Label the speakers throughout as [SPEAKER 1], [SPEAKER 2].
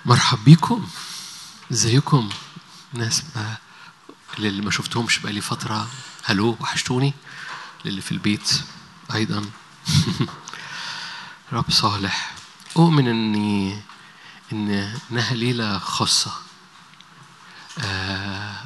[SPEAKER 1] مرحب بيكم ازيكم ناس ما اللي ما شفتهمش بقالي فترة هلو وحشتوني للي في البيت أيضا رب صالح أؤمن إني إن إنها ليلة خاصة آه،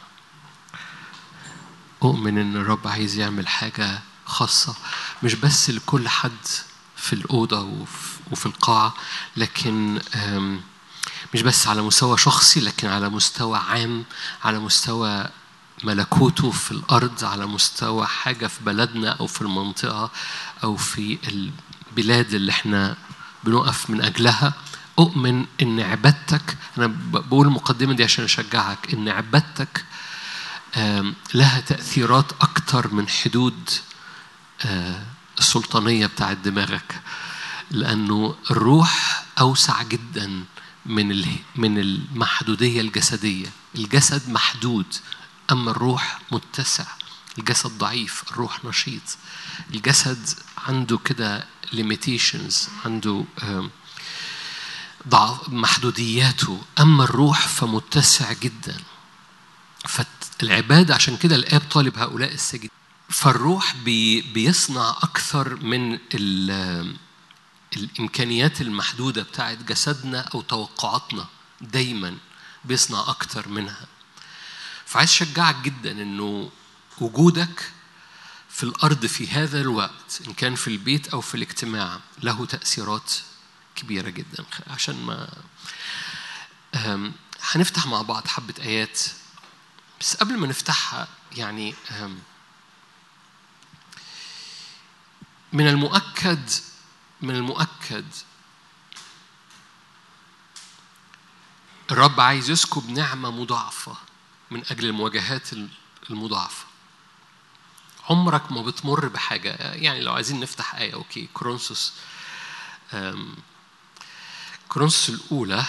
[SPEAKER 1] أؤمن إن الرب عايز يعمل حاجة خاصة مش بس لكل حد في الأوضة وفي- وفي القاعة لكن آم، مش بس على مستوى شخصي لكن على مستوى عام على مستوى ملكوته في الأرض على مستوى حاجة في بلدنا أو في المنطقة أو في البلاد اللي احنا بنقف من أجلها أؤمن إن عبادتك أنا ب- بقول المقدمة دي عشان أشجعك إن عبادتك آم، لها تأثيرات أكتر من حدود آه، السلطانية بتاعت دماغك لأنه الروح أوسع جدا من ال- من المحدودية الجسدية الجسد محدود أما الروح متسع الجسد ضعيف الروح نشيط الجسد عنده كده limitations عنده آم، ضعف محدودياته أما الروح فمتسع جدا فالعبادة عشان كده الآب طالب هؤلاء الساجدين فالروح بي بيصنع أكثر من ال- الإمكانيات المحدودة بتاعت جسدنا أو توقعاتنا دايما بيصنع أكثر منها فعايز أشجعك جدا إنه وجودك في الأرض في هذا الوقت إن كان في البيت أو في الاجتماع له تأثيرات كبيرة جدا عشان ما أم، هنفتح مع بعض حبة آيات بس قبل ما نفتحها يعني أم، من المؤكد من المؤكد الرب عايز يسكب نعمة مضاعفة من أجل المواجهات المضاعفة عمرك ما بتمر بحاجة يعني لو عايزين نفتح آية أوكي كورنثوس أم، كورنثوس الأولى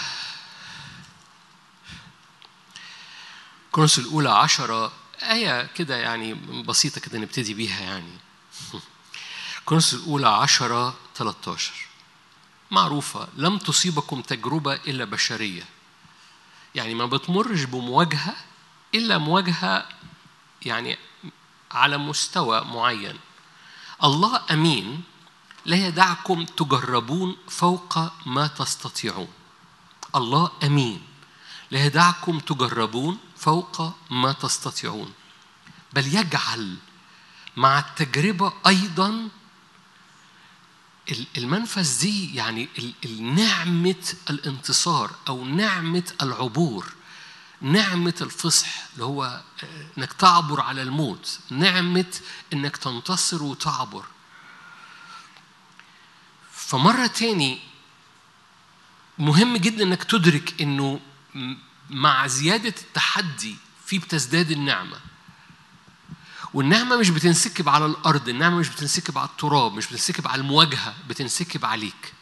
[SPEAKER 1] كورنثوس الأولى عشرة آية كده يعني بسيطة كده نبتدي بيها يعني كورنثوس الأولى عشرة 13 معروفة لم تصيبكم تجربة إلا بشرية يعني ما بتمرش بمواجهة إلا مواجهة يعني على مستوى معين الله أمين لا يدعكم تجربون فوق ما تستطيعون الله أمين لا يدعكم تجربون فوق ما تستطيعون بل يجعل مع التجربة أيضا ال- المنفذ دي يعني ال- ال- نعمة الانتصار أو نعمة العبور نعمة الفصح اللي هو آه، إنك تعبر على الموت نعمة إنك تنتصر وتعبر فمرة تاني مهم جدا إنك تدرك إنه م- مع زيادة التحدي في بتزداد النعمة والنعمة مش بتنسكب على الأرض النعمة مش بتنسكب على التراب مش بتنسكب على المواجهة بتنسكب عليك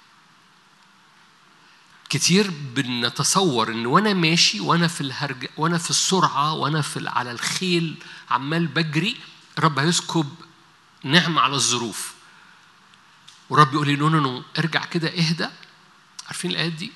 [SPEAKER 1] كتير بنتصور ان وانا ماشي وانا في الهرج وانا في السرعه وانا في على الخيل عمال بجري الرب هيسكب نعمه على الظروف والرب يقول لي نو نو نو ارجع كده اهدى عارفين الايات دي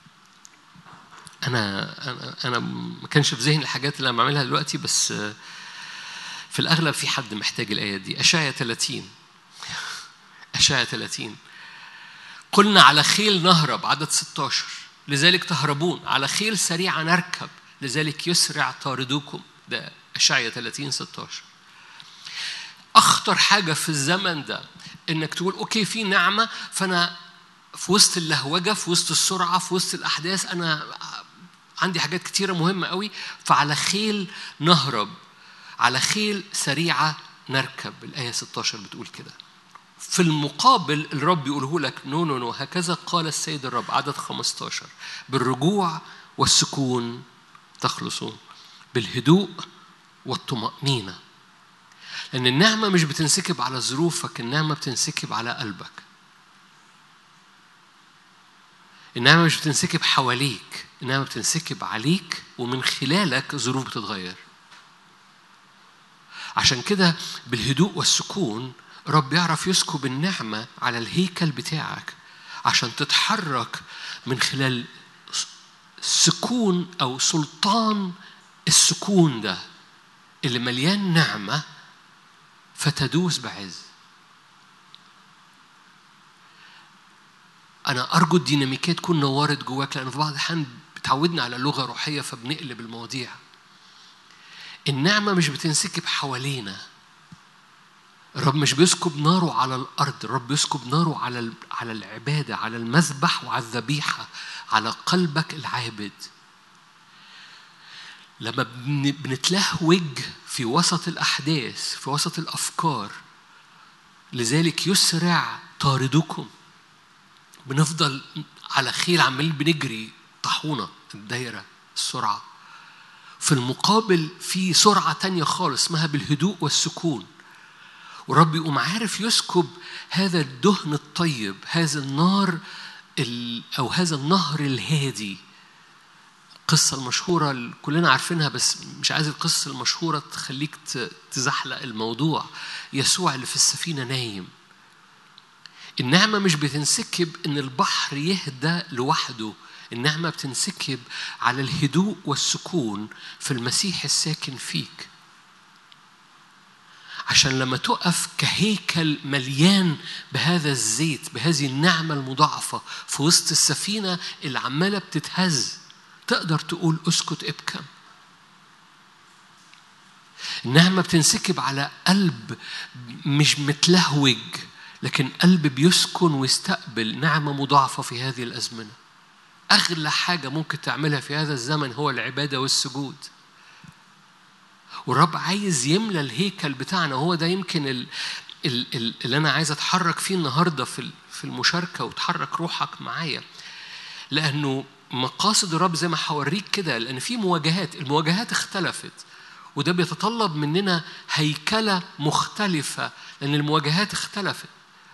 [SPEAKER 1] انا انا انا ما كانش في ذهني الحاجات اللي انا بعملها دلوقتي بس آه، في الاغلب في حد محتاج الايات دي اشعيا 30 اشعيا 30 قلنا على خيل نهرب عدد 16 لذلك تهربون على خيل سريعة نركب لذلك يسرع طاردوكم ده أشعيا 30 16 أخطر حاجة في الزمن ده إنك تقول أوكي في نعمة فأنا في وسط اللهوجة في وسط السرعة في وسط الأحداث أنا عندي حاجات كتيرة مهمة قوي فعلى خيل نهرب على خيل سريعة نركب الآية 16 بتقول كده في المقابل الرب يقوله لك نو نو نو هكذا قال السيد الرب عدد 15 بالرجوع والسكون تخلصون بالهدوء والطمأنينة لأن النعمة مش بتنسكب على ظروفك النعمة بتنسكب على قلبك النعمة مش بتنسكب حواليك النعمة بتنسكب عليك ومن خلالك ظروف بتتغير عشان كده بالهدوء والسكون رب يعرف يسكب النعمة على الهيكل بتاعك عشان تتحرك من خلال سكون أو سلطان السكون ده اللي مليان نعمة فتدوس بعز أنا أرجو الديناميكية تكون نورت جواك لأن في بعض الأحيان اتعودنا على لغة روحية فبنقلب المواضيع النعمة مش بتنسكب حوالينا الرب مش بيسكب ناره على الأرض الرب بيسكب ناره على على العبادة على المذبح وعلى الذبيحة على قلبك العابد لما بنتلهوج في وسط الأحداث في وسط الأفكار لذلك يسرع طاردكم بنفضل على خيل عمالين بنجري طاحونة الدايرة السرعة في المقابل في سرعة تانية خالص اسمها بالهدوء والسكون ورب يقوم عارف يسكب هذا الدهن الطيب هذا النار أو هذا النهر الهادي القصة المشهورة اللي كلنا عارفينها بس مش عايز القصة المشهورة تخليك تزحلق الموضوع يسوع اللي في السفينة نايم النعمة مش بتنسكب إن البحر يهدى لوحده النعمة بتنسكب على الهدوء والسكون في المسيح الساكن فيك عشان لما تقف كهيكل مليان بهذا الزيت بهذه النعمة المضاعفة في وسط السفينة اللي عمالة بتتهز تقدر تقول اسكت ابكم النعمة بتنسكب على قلب مش متلهوج لكن قلب بيسكن ويستقبل نعمة مضاعفة في هذه الأزمنة أغلى حاجة ممكن تعملها في هذا الزمن هو العبادة والسجود والرب عايز يملى الهيكل بتاعنا هو ده يمكن ال ال اللي أنا عايز أتحرك فيه النهاردة في في المشاركة وتحرك روحك معايا لأنه مقاصد الرب زي ما هوريك كده لأن في مواجهات المواجهات اختلفت وده بيتطلب مننا هيكلة مختلفة لأن المواجهات اختلفت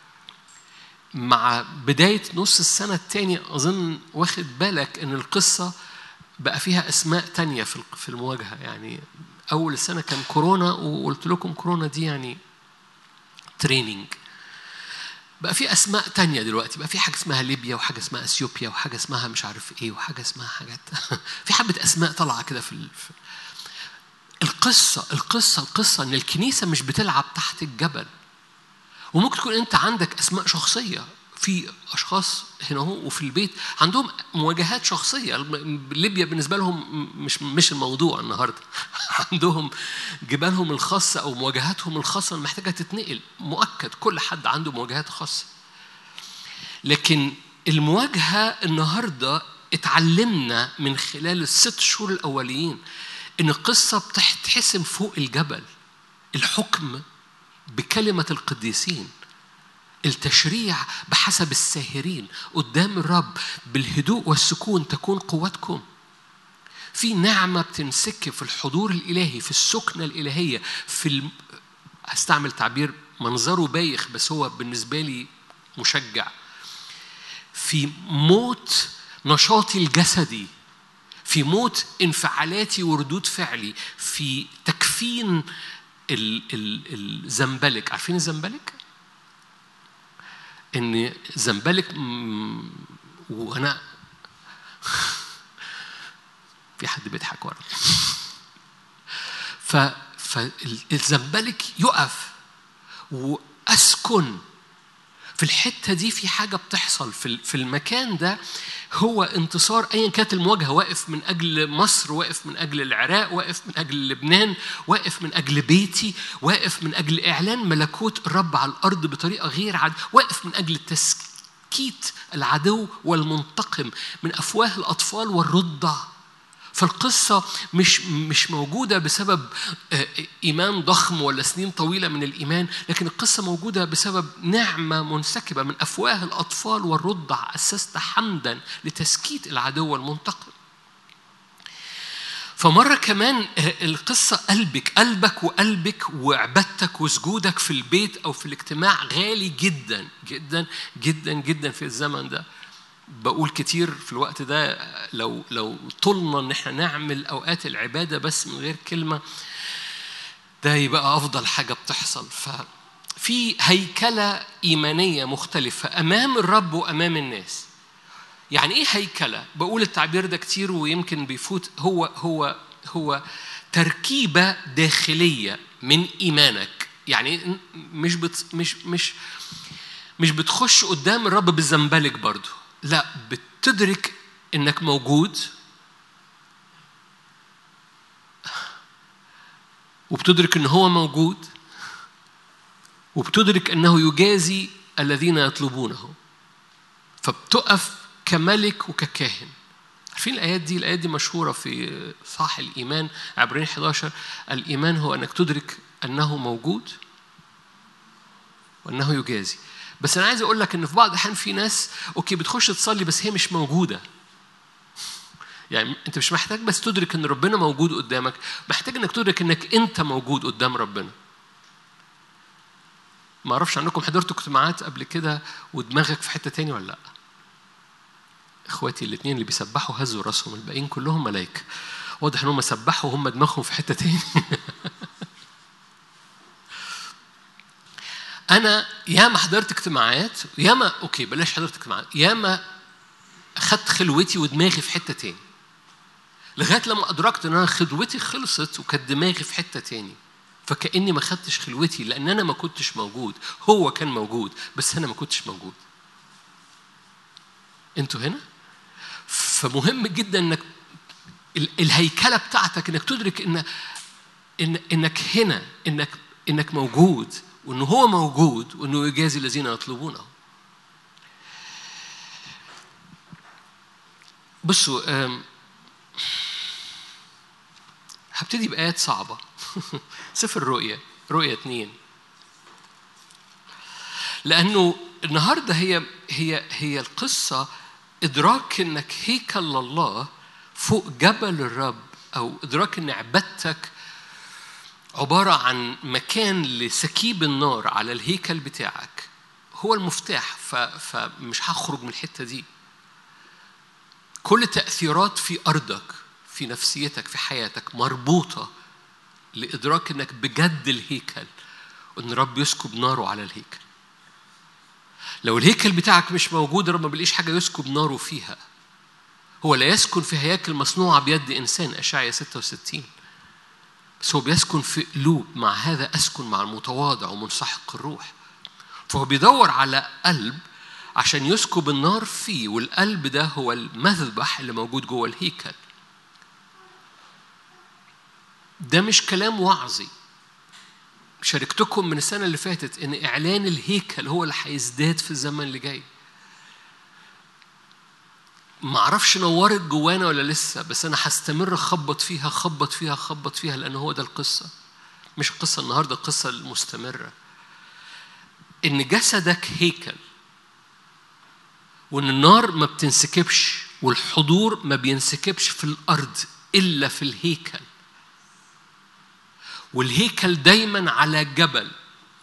[SPEAKER 1] مع بداية نص السنة الثاني أظن واخد بالك إن القصة بقى فيها أسماء تانية في المواجهة يعني أول السنة كان كورونا وقلت لكم كورونا دي يعني تريننج بقى في أسماء تانية دلوقتي بقى في حاجة اسمها ليبيا وحاجة اسمها أثيوبيا وحاجة اسمها مش عارف إيه وحاجة اسمها حاجات في حبة أسماء طالعة كده في القصة القصة القصة إن الكنيسة مش بتلعب تحت الجبل وممكن تكون انت عندك اسماء شخصيه في اشخاص هنا هو وفي البيت عندهم مواجهات شخصيه ليبيا بالنسبه لهم مش مش الموضوع النهارده عندهم جبالهم الخاصه او مواجهاتهم الخاصه محتاجه تتنقل مؤكد كل حد عنده مواجهات خاصه لكن المواجهه النهارده اتعلمنا من خلال الست شهور الاوليين ان القصه بتتحسم فوق الجبل الحكم بكلمة القديسين التشريع بحسب الساهرين قدام الرب بالهدوء والسكون تكون قوتكم في نعمة بتنسك في الحضور الإلهي في السكنة الإلهية في الم... هستعمل تعبير منظره بايخ بس هو بالنسبة لي مشجع في موت نشاطي الجسدي في موت انفعالاتي وردود فعلي في تكفين الزنبلك عارفين الزنبلك؟ ان زنبلك وانا في حد بيضحك ورا ف فالزنبلك يقف واسكن في الحتة دي في حاجة بتحصل في في المكان ده هو انتصار أيا كانت المواجهة واقف من أجل مصر واقف من أجل العراق واقف من أجل لبنان واقف من أجل بيتي واقف من أجل إعلان ملكوت الرب على الأرض بطريقة غير عاد واقف من أجل تسكيت العدو والمنتقم من أفواه الأطفال والرضع فالقصة مش مش موجودة بسبب إيمان ضخم ولا سنين طويلة من الإيمان، لكن القصة موجودة بسبب نعمة منسكبة من أفواه الأطفال والرضع أسست حمدا لتسكيت العدو المنتقم. فمرة كمان القصة قلبك قلبك وقلبك وعبادتك وسجودك في البيت أو في الاجتماع غالي جدا جدا جدا جدا في الزمن ده. بقول كتير في الوقت ده لو لو طولنا ان احنا نعمل اوقات العباده بس من غير كلمه ده يبقى افضل حاجه بتحصل ففي هيكله ايمانيه مختلفه امام الرب وامام الناس يعني ايه هيكله بقول التعبير ده كتير ويمكن بيفوت هو هو هو تركيبه داخليه من ايمانك يعني مش بت مش مش مش بتخش قدام الرب بالزنبلك برضه لا بتدرك انك موجود وبتدرك ان هو موجود وبتدرك انه يجازي الذين يطلبونه فبتقف كملك وككاهن عارفين الايات دي الايات دي مشهوره في صح الايمان عبرين 11 الايمان هو انك تدرك انه موجود وانه يجازي بس انا عايز اقول لك ان في بعض الاحيان في ناس اوكي بتخش تصلي بس هي مش موجوده يعني انت مش محتاج بس تدرك ان ربنا موجود قدامك محتاج انك تدرك انك انت موجود قدام ربنا ما اعرفش عنكم حضرتوا اجتماعات قبل كده ودماغك في حته تاني ولا لا اخواتي الاثنين اللي بيسبحوا هزوا راسهم الباقيين كلهم ملائكه واضح ان هم سبحوا وهم دماغهم في حته تاني انا ياما حضرت اجتماعات ياما اوكي بلاش حضرت اجتماعات ياما اخدت خلوتي ودماغي في حته تاني لغايه لما ادركت ان انا خلوتي خلصت وكانت دماغي في حته تاني فكاني ما خدتش خلوتي لان انا ما كنتش موجود هو كان موجود بس انا ما كنتش موجود انتوا هنا فمهم جدا انك الهيكله بتاعتك انك تدرك ان إن انك هنا انك انك موجود وانه هو موجود وانه يجازي الذين يطلبونه بصوا هبتدي بآيات صعبة سفر الرؤيا رؤيا اتنين لأنه النهاردة هي هي هي القصة إدراك إنك هيكل الله فوق جبل الرب أو إدراك إن عبادتك عبارة عن مكان لسكيب النار على الهيكل بتاعك هو المفتاح فمش هخرج من الحتة دي كل تأثيرات في أرضك في نفسيتك في حياتك مربوطة لإدراك إنك بجد الهيكل وإن رب يسكب ناره على الهيكل لو الهيكل بتاعك مش موجود الرب ما بيلاقيش حاجة يسكب ناره فيها هو لا يسكن في هياكل مصنوعة بيد إنسان أشعيا 66 بس هو بيسكن في قلوب مع هذا أسكن مع المتواضع ومنسحق الروح فهو بيدور على قلب عشان يسكب النار فيه والقلب ده هو المذبح اللي موجود جوه الهيكل ده مش كلام وعظي شاركتكم من السنة اللي فاتت إن إعلان الهيكل هو اللي هيزداد في الزمن اللي جاي ما اعرفش نورت جوانا ولا لسه بس انا هستمر اخبط فيها خبط فيها خبط فيها لان هو ده القصه مش القصه النهارده القصه المستمره ان جسدك هيكل وان النار ما بتنسكبش والحضور ما بينسكبش في الارض الا في الهيكل والهيكل دايما على جبل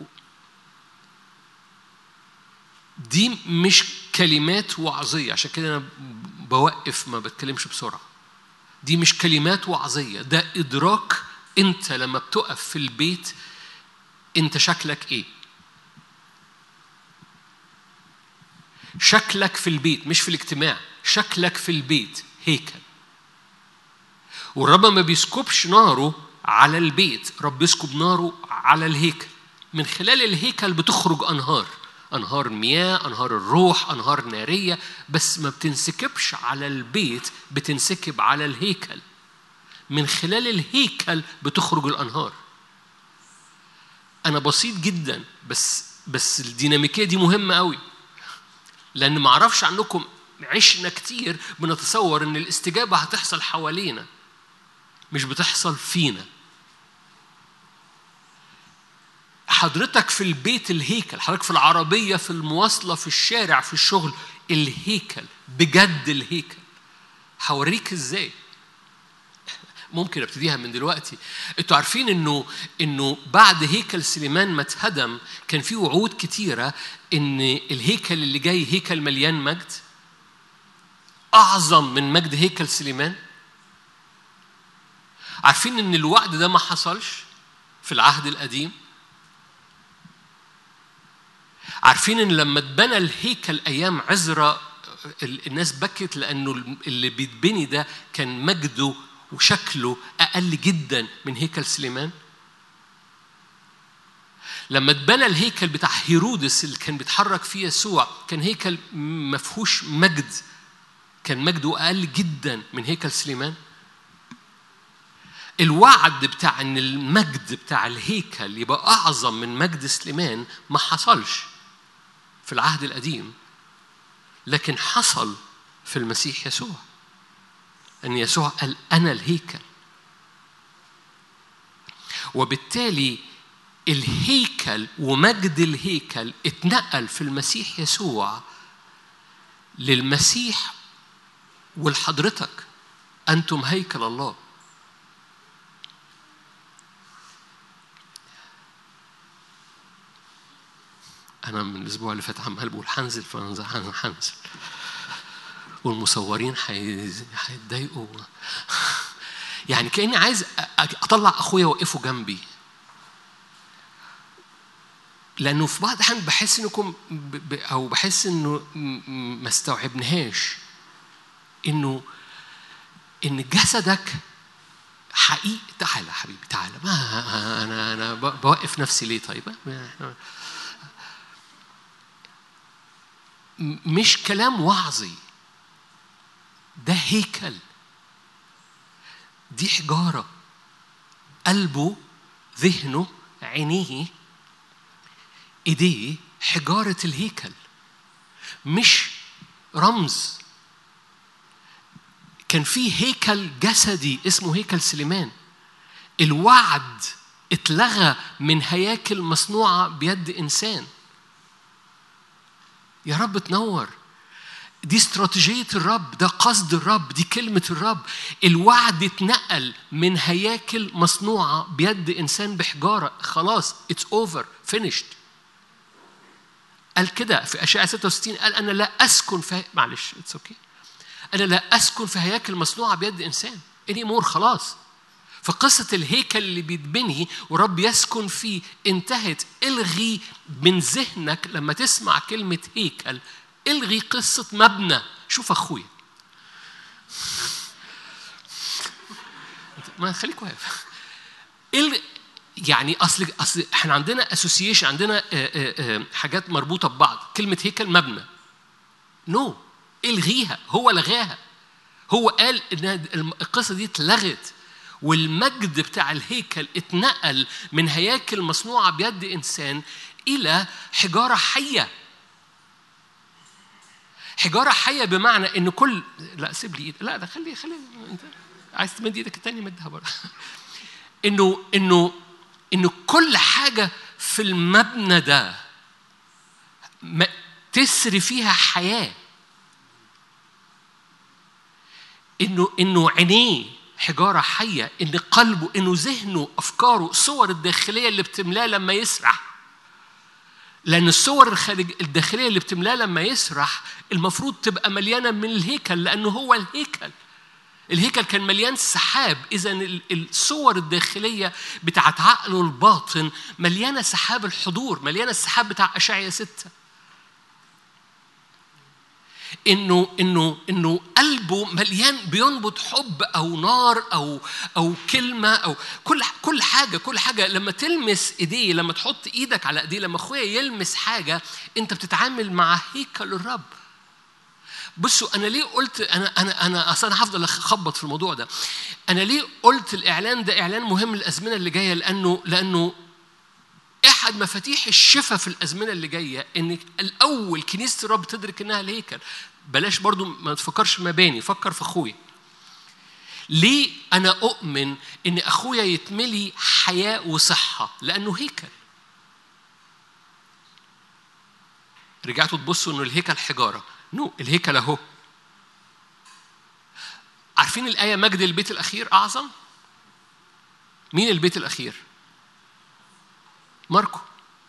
[SPEAKER 1] دي مش كلمات وعظيه عشان كده انا بوقف ما بتكلمش بسرعه دي مش كلمات وعظيه ده ادراك انت لما بتقف في البيت انت شكلك ايه شكلك في البيت مش في الاجتماع شكلك في البيت هيكل والرب ما بيسكبش ناره على البيت رب يسكب ناره على الهيكل من خلال الهيكل بتخرج انهار انهار مياه انهار الروح انهار ناريه بس ما بتنسكبش على البيت بتنسكب على الهيكل من خلال الهيكل بتخرج الانهار انا بسيط جدا بس بس الديناميكيه دي مهمه قوي لان ما اعرفش عنكم عشنا كتير بنتصور ان الاستجابه هتحصل حوالينا مش بتحصل فينا حضرتك في البيت الهيكل حضرتك في العربية في المواصلة في الشارع في الشغل الهيكل بجد الهيكل هوريك ازاي ممكن ابتديها من دلوقتي انتوا عارفين انه انه بعد هيكل سليمان ما اتهدم كان في وعود كتيره ان الهيكل اللي جاي هيكل مليان مجد اعظم من مجد هيكل سليمان عارفين ان الوعد ده ما حصلش في العهد القديم عارفين ان لما اتبنى الهيكل ايام عزرا الناس بكت لانه اللي بيتبني ده كان مجده وشكله اقل جدا من هيكل سليمان لما اتبنى الهيكل بتاع هيرودس اللي كان بيتحرك فيه يسوع كان هيكل ما فيهوش مجد كان مجده اقل جدا من هيكل سليمان الوعد بتاع ان المجد بتاع الهيكل يبقى اعظم من مجد سليمان ما حصلش في العهد القديم لكن حصل في المسيح يسوع ان يسوع قال انا الهيكل وبالتالي الهيكل ومجد الهيكل اتنقل في المسيح يسوع للمسيح ولحضرتك انتم هيكل الله انا من الاسبوع اللي فات عمال بقول هنزل هنزل والمصورين هيتضايقوا يعني كاني عايز اطلع اخويا واقفه جنبي لانه في بعض الاحيان بحس انكم او بحس انه ما استوعبناهاش انه ان جسدك حقيقي تعالى حبيبي تعالى ما انا انا بوقف نفسي ليه طيب مش كلام وعظي ده هيكل دي حجارة قلبه ذهنه عينيه ايديه حجارة الهيكل مش رمز كان في هيكل جسدي اسمه هيكل سليمان الوعد اتلغى من هياكل مصنوعة بيد إنسان يا رب تنور دي استراتيجية الرب ده قصد الرب دي كلمة الرب الوعد اتنقل من هياكل مصنوعة بيد إنسان بحجارة خلاص اتس اوفر فينيشد قال كده في أشعة 66 قال أنا لا أسكن في معلش اتس اوكي okay. أنا لا أسكن في هياكل مصنوعة بيد إنسان اني مور خلاص فقصة الهيكل اللي بيتبني ورب يسكن فيه انتهت الغي من ذهنك لما تسمع كلمة هيكل الغي قصة مبنى شوف أخويا ما خليك واقف يعني اصل اصل احنا عندنا اسوسيشن عندنا حاجات مربوطه ببعض كلمه هيكل مبنى نو no. الغيها هو لغاها هو قال ان القصه دي اتلغت والمجد بتاع الهيكل اتنقل من هياكل مصنوعه بيد انسان الى حجاره حيه حجاره حيه بمعنى ان كل لا سيب لي ايدك لا ده خلي خلي انت عايز تمد ايدك التاني مدها بره انه انه انه كل حاجه في المبنى ده تسري فيها حياه انه انه عينيه حجاره حيه ان قلبه انه ذهنه افكاره الصور الداخليه اللي بتملاه لما يسرح لان الصور الخارج الداخليه اللي بتملاه لما يسرح المفروض تبقى مليانه من الهيكل لانه هو الهيكل الهيكل كان مليان سحاب اذا الصور الداخليه بتاعت عقله الباطن مليانه سحاب الحضور مليانه السحاب بتاع اشعيا سته انه انه انه قلبه مليان بينبض حب او نار او او كلمه او كل كل حاجه كل حاجه لما تلمس ايديه لما تحط ايدك على ايديه لما اخويا يلمس حاجه انت بتتعامل مع هيكل الرب بصوا انا ليه قلت انا انا انا اصل انا هفضل اخبط في الموضوع ده انا ليه قلت الاعلان ده اعلان مهم للازمنه اللي جايه لانه لانه احد مفاتيح الشفاء في الازمنه اللي جايه ان الاول كنيسه الرب تدرك انها الهيكل بلاش برضو ما تفكرش في مباني فكر في اخويا ليه انا اؤمن ان اخويا يتملي حياه وصحه لانه هيكل رجعتوا تبصوا انه الهيكل حجاره نو الهيكل اهو عارفين الايه مجد البيت الاخير اعظم مين البيت الاخير ماركو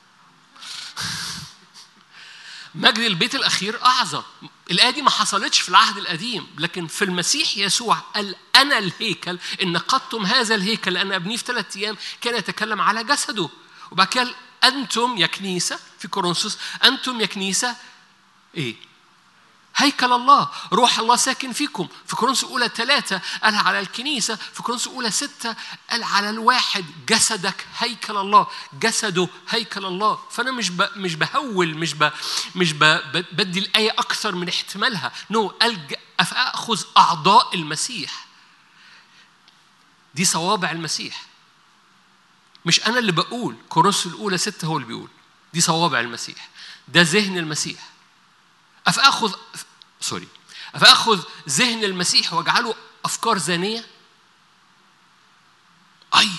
[SPEAKER 1] مجد البيت الأخير أعظم الآية دي ما حصلتش في العهد القديم لكن في المسيح يسوع قال أنا الهيكل إن نقضتم هذا الهيكل لأن أبنيه في ثلاثة أيام كان يتكلم على جسده وبعد كده أنتم يا كنيسة في كورنثوس أنتم يا كنيسة إيه؟ هيكل الله روح الله ساكن فيكم في كورنثوس الاولى ثلاثة قال على الكنيسة في كورنثوس الاولى ستة قال على الواحد جسدك هيكل الله جسده هيكل الله فانا مش ب... مش بهول مش ب... مش ب... بدي الايه اكثر من احتمالها نو no. قال اخذ اعضاء المسيح دي صوابع المسيح مش انا اللي بقول كورنثوس الاولى ستة هو اللي بيقول دي صوابع المسيح ده ذهن المسيح أفأخذ سوري أفأخذ ذهن المسيح واجعله أفكار زانية؟ أي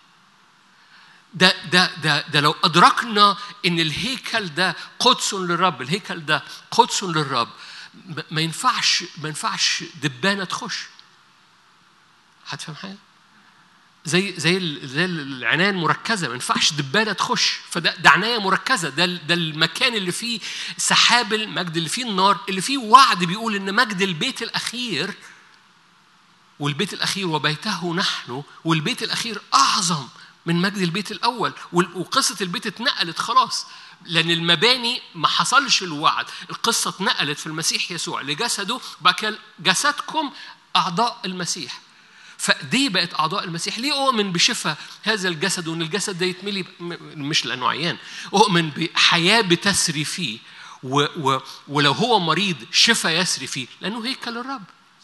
[SPEAKER 1] ده ده ده ده لو أدركنا إن الهيكل ده قدس للرب، الهيكل ده قدس للرب ما ينفعش ما ينفعش دبانة تخش. هتفهم حاجة؟ زي زي زي العنايه المركزه ما ينفعش دبانه تخش فده ده عنايه مركزه ده ده المكان اللي فيه سحاب المجد اللي فيه النار اللي فيه وعد بيقول ان مجد البيت الاخير والبيت الاخير وبيته نحن والبيت الاخير اعظم من مجد البيت الاول وقصه البيت اتنقلت خلاص لان المباني ما حصلش الوعد القصه اتنقلت في المسيح يسوع لجسده وبعد جسدكم اعضاء المسيح فدي بقت اعضاء المسيح ليه اؤمن بشفاء هذا الجسد وان الجسد ده يتملي مش لانه عيان اؤمن بحياه بتسري فيه و و ولو هو مريض شفاء يسري فيه لانه هيكل الرب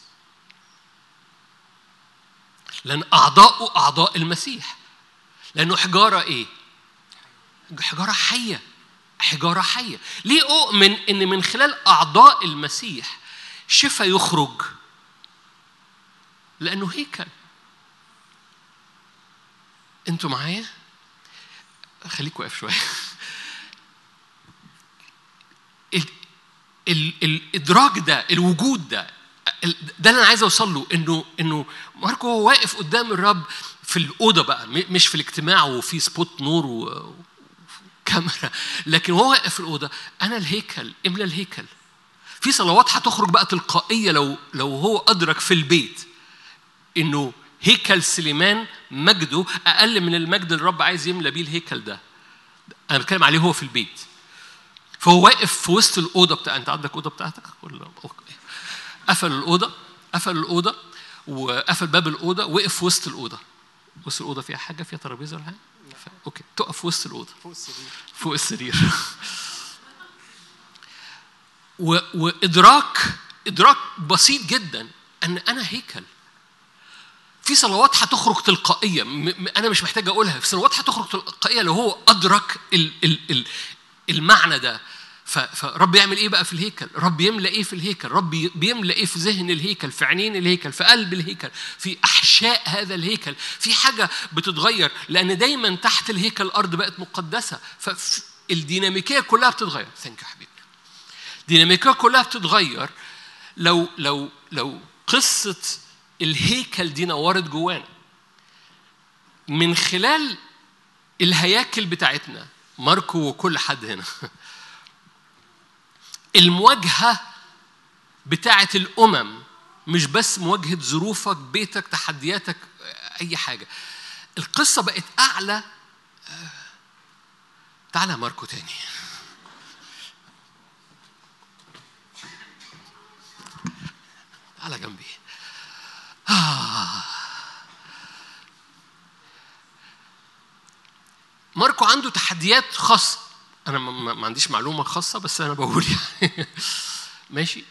[SPEAKER 1] لان اعضاؤه اعضاء المسيح لانه حجاره ايه حجاره حيه حجاره حيه ليه اؤمن ان من خلال اعضاء المسيح شفاء يخرج لأنه هيكل أنتوا معايا؟ خليك واقف شوية ال ال الإدراك ده الوجود ده ده اللي أنا عايز أوصل له إنه إنه ماركو هو واقف قدام الرب في الأوضة بقى مش في الاجتماع وفي سبوت نور وكاميرا لكن هو واقف في الأوضة أنا الهيكل املى الهيكل في صلوات هتخرج بقى تلقائية لو لو هو أدرك في البيت انه هيكل سليمان مجده اقل من المجد اللي الرب عايز يملى بيه الهيكل ده انا بتكلم عليه هو في البيت فهو واقف في وسط الاوضه بتاع انت عندك اوضه بتاعتك ولا أوكي. قفل الاوضه قفل الاوضه وقفل باب الاوضه وقف في وسط الاوضه وسط الاوضه فيها حاجه فيها ترابيزه ولا حاجه ف... اوكي تقف في وسط الاوضه
[SPEAKER 2] فوق السرير
[SPEAKER 1] فوق السرير و... وادراك ادراك بسيط جدا ان انا هيكل في صلوات هتخرج تلقائية أنا مش محتاج أقولها في صلوات هتخرج تلقائية لو هو أدرك ال ال ال المعنى ده فرب يعمل ايه بقى في الهيكل؟ رب يملى ايه في الهيكل؟ رب بيملى ايه في ذهن الهيكل؟ في عينين الهيكل؟ في قلب الهيكل؟ في احشاء هذا الهيكل؟ في حاجه بتتغير لان دايما تحت الهيكل الارض بقت مقدسه فالديناميكيه كلها بتتغير. ثانك يو حبيبي. الديناميكيه كلها بتتغير لو لو لو قصه الهيكل دي نورت جوانا من خلال الهياكل بتاعتنا ماركو وكل حد هنا المواجهة بتاعة الأمم مش بس مواجهة ظروفك بيتك تحدياتك أي حاجة القصة بقت أعلى تعالى ماركو تاني تعالى جنبي آه. ماركو عنده تحديات خاصة أنا ما عنديش معلومة خاصة بس أنا بقول يعني ماشي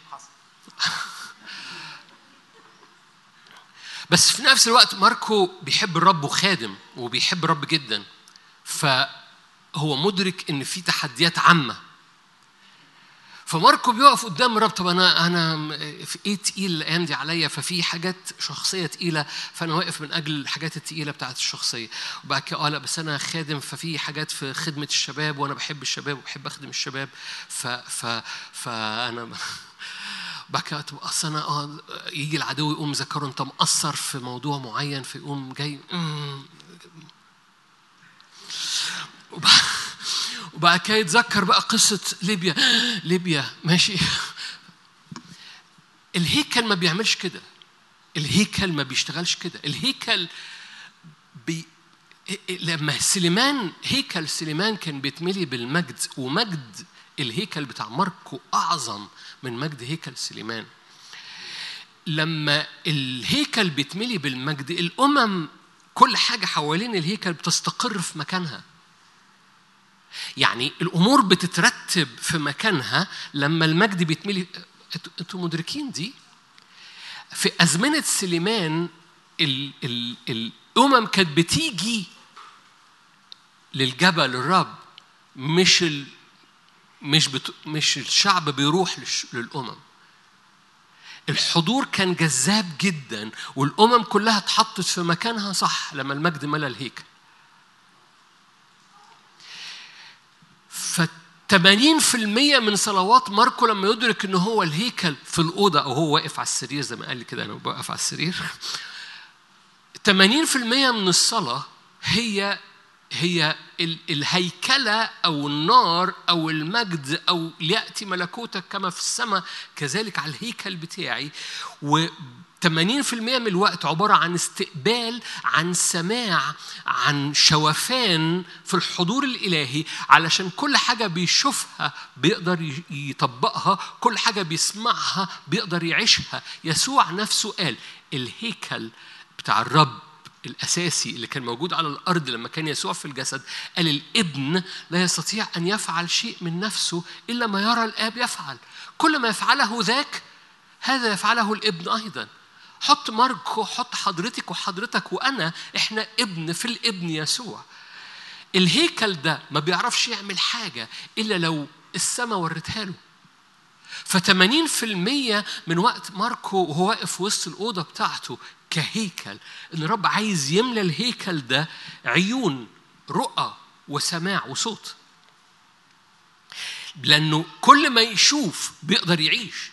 [SPEAKER 1] بس في نفس الوقت ماركو بيحب الرب وخادم وبيحب الرب جدا فهو مدرك ان في تحديات عامه فماركو بيقف قدام الرب طب انا انا في ايه تقيل الايام دي عليا ففي حاجات شخصيه تقيله فانا واقف من اجل الحاجات التقيله بتاعت الشخصيه وبعد كده اه لا بس انا خادم ففي حاجات في خدمه الشباب وانا بحب الشباب وبحب اخدم الشباب ف ف فانا بعد كده طب اصل انا اه يجي العدو يقوم ذكره انت مقصر في موضوع معين فيقوم جاي وبعد كده يتذكر بقى قصة ليبيا ليبيا ماشي الهيكل ما بيعملش كده الهيكل ما بيشتغلش كده الهيكل بي لما سليمان هيكل سليمان كان بيتملي بالمجد ومجد الهيكل بتاع ماركو أعظم من مجد هيكل سليمان لما الهيكل بيتملي بالمجد الأمم كل حاجة حوالين الهيكل بتستقر في مكانها يعني الأمور بتترتب في مكانها لما المجد بيتملي انتوا مدركين دي في أزمنة سليمان ال ال الأمم كانت بتيجي للجبل الرب مش ال مش بت مش الشعب بيروح للأمم الحضور كان جذاب جدا والأمم كلها اتحطت في مكانها صح لما المجد ملا الهيكل ف 80% من صلوات ماركو لما يدرك ان هو الهيكل في الاوضه او هو واقف على السرير زي ما قال لي كده انا واقف على السرير 80% من الصلاه هي هي الهيكلة أو النار أو المجد أو ليأتي ملكوتك كما في السماء كذلك على الهيكل بتاعي و 80% من الوقت عبارة عن استقبال عن سماع عن شوفان في الحضور الإلهي علشان كل حاجة بيشوفها بيقدر يطبقها كل حاجة بيسمعها بيقدر يعيشها يسوع نفسه قال الهيكل بتاع الرب الأساسي اللي كان موجود على الأرض لما كان يسوع في الجسد قال الابن لا يستطيع أن يفعل شيء من نفسه إلا ما يرى الآب يفعل كل ما يفعله ذاك هذا يفعله الابن أيضا حط ماركو حط حضرتك وحضرتك وأنا إحنا ابن في الابن يسوع الهيكل ده ما بيعرفش يعمل حاجة إلا لو السماء ورتها له ف 80% من وقت ماركو وهو واقف وسط الأوضة بتاعته كهيكل ان الرب عايز يملى الهيكل ده عيون رؤى وسماع وصوت لانه كل ما يشوف بيقدر يعيش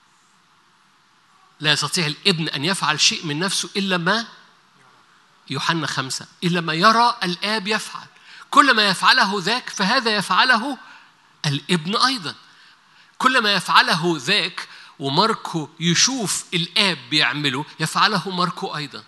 [SPEAKER 1] لا يستطيع الابن ان يفعل شيء من نفسه الا ما يوحنا خمسة إلا ما يرى الآب يفعل كل ما يفعله ذاك فهذا يفعله الابن أيضا كل ما يفعله ذاك وماركو يشوف الآب بيعمله يفعله ماركو أيضا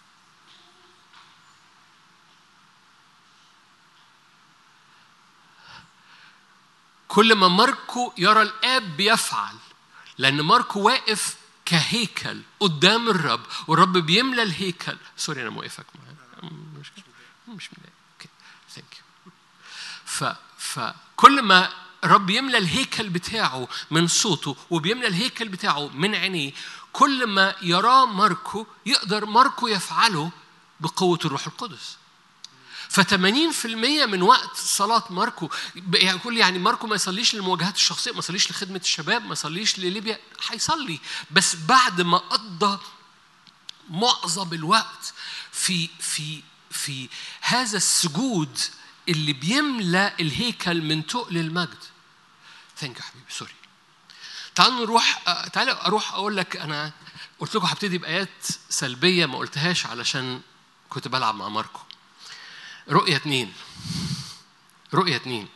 [SPEAKER 1] كل ما ماركو يرى الآب بيفعل لأن ماركو واقف كهيكل قدام الرب والرب بيملى الهيكل سوري أنا موقفك مش مش اوكي ثانك يو ف فكل ما الرب يملى الهيكل بتاعه من صوته وبيملى الهيكل بتاعه من عينيه كل ما يراه ماركو يقدر ماركو يفعله بقوة الروح القدس ف 80% من وقت صلاة ماركو يقول يعني ماركو ما يصليش للمواجهات الشخصية ما يصليش لخدمة الشباب ما يصليش لليبيا هيصلي بس بعد ما قضى معظم الوقت في في في هذا السجود اللي بيملى الهيكل من تقل المجد ثانك يو حبيبي سوري تعالوا نروح تعالوا اروح اقول لك انا قلت لكم هبتدي بايات سلبيه ما قلتهاش علشان كنت بلعب مع ماركو رؤية اتنين رؤية اتنين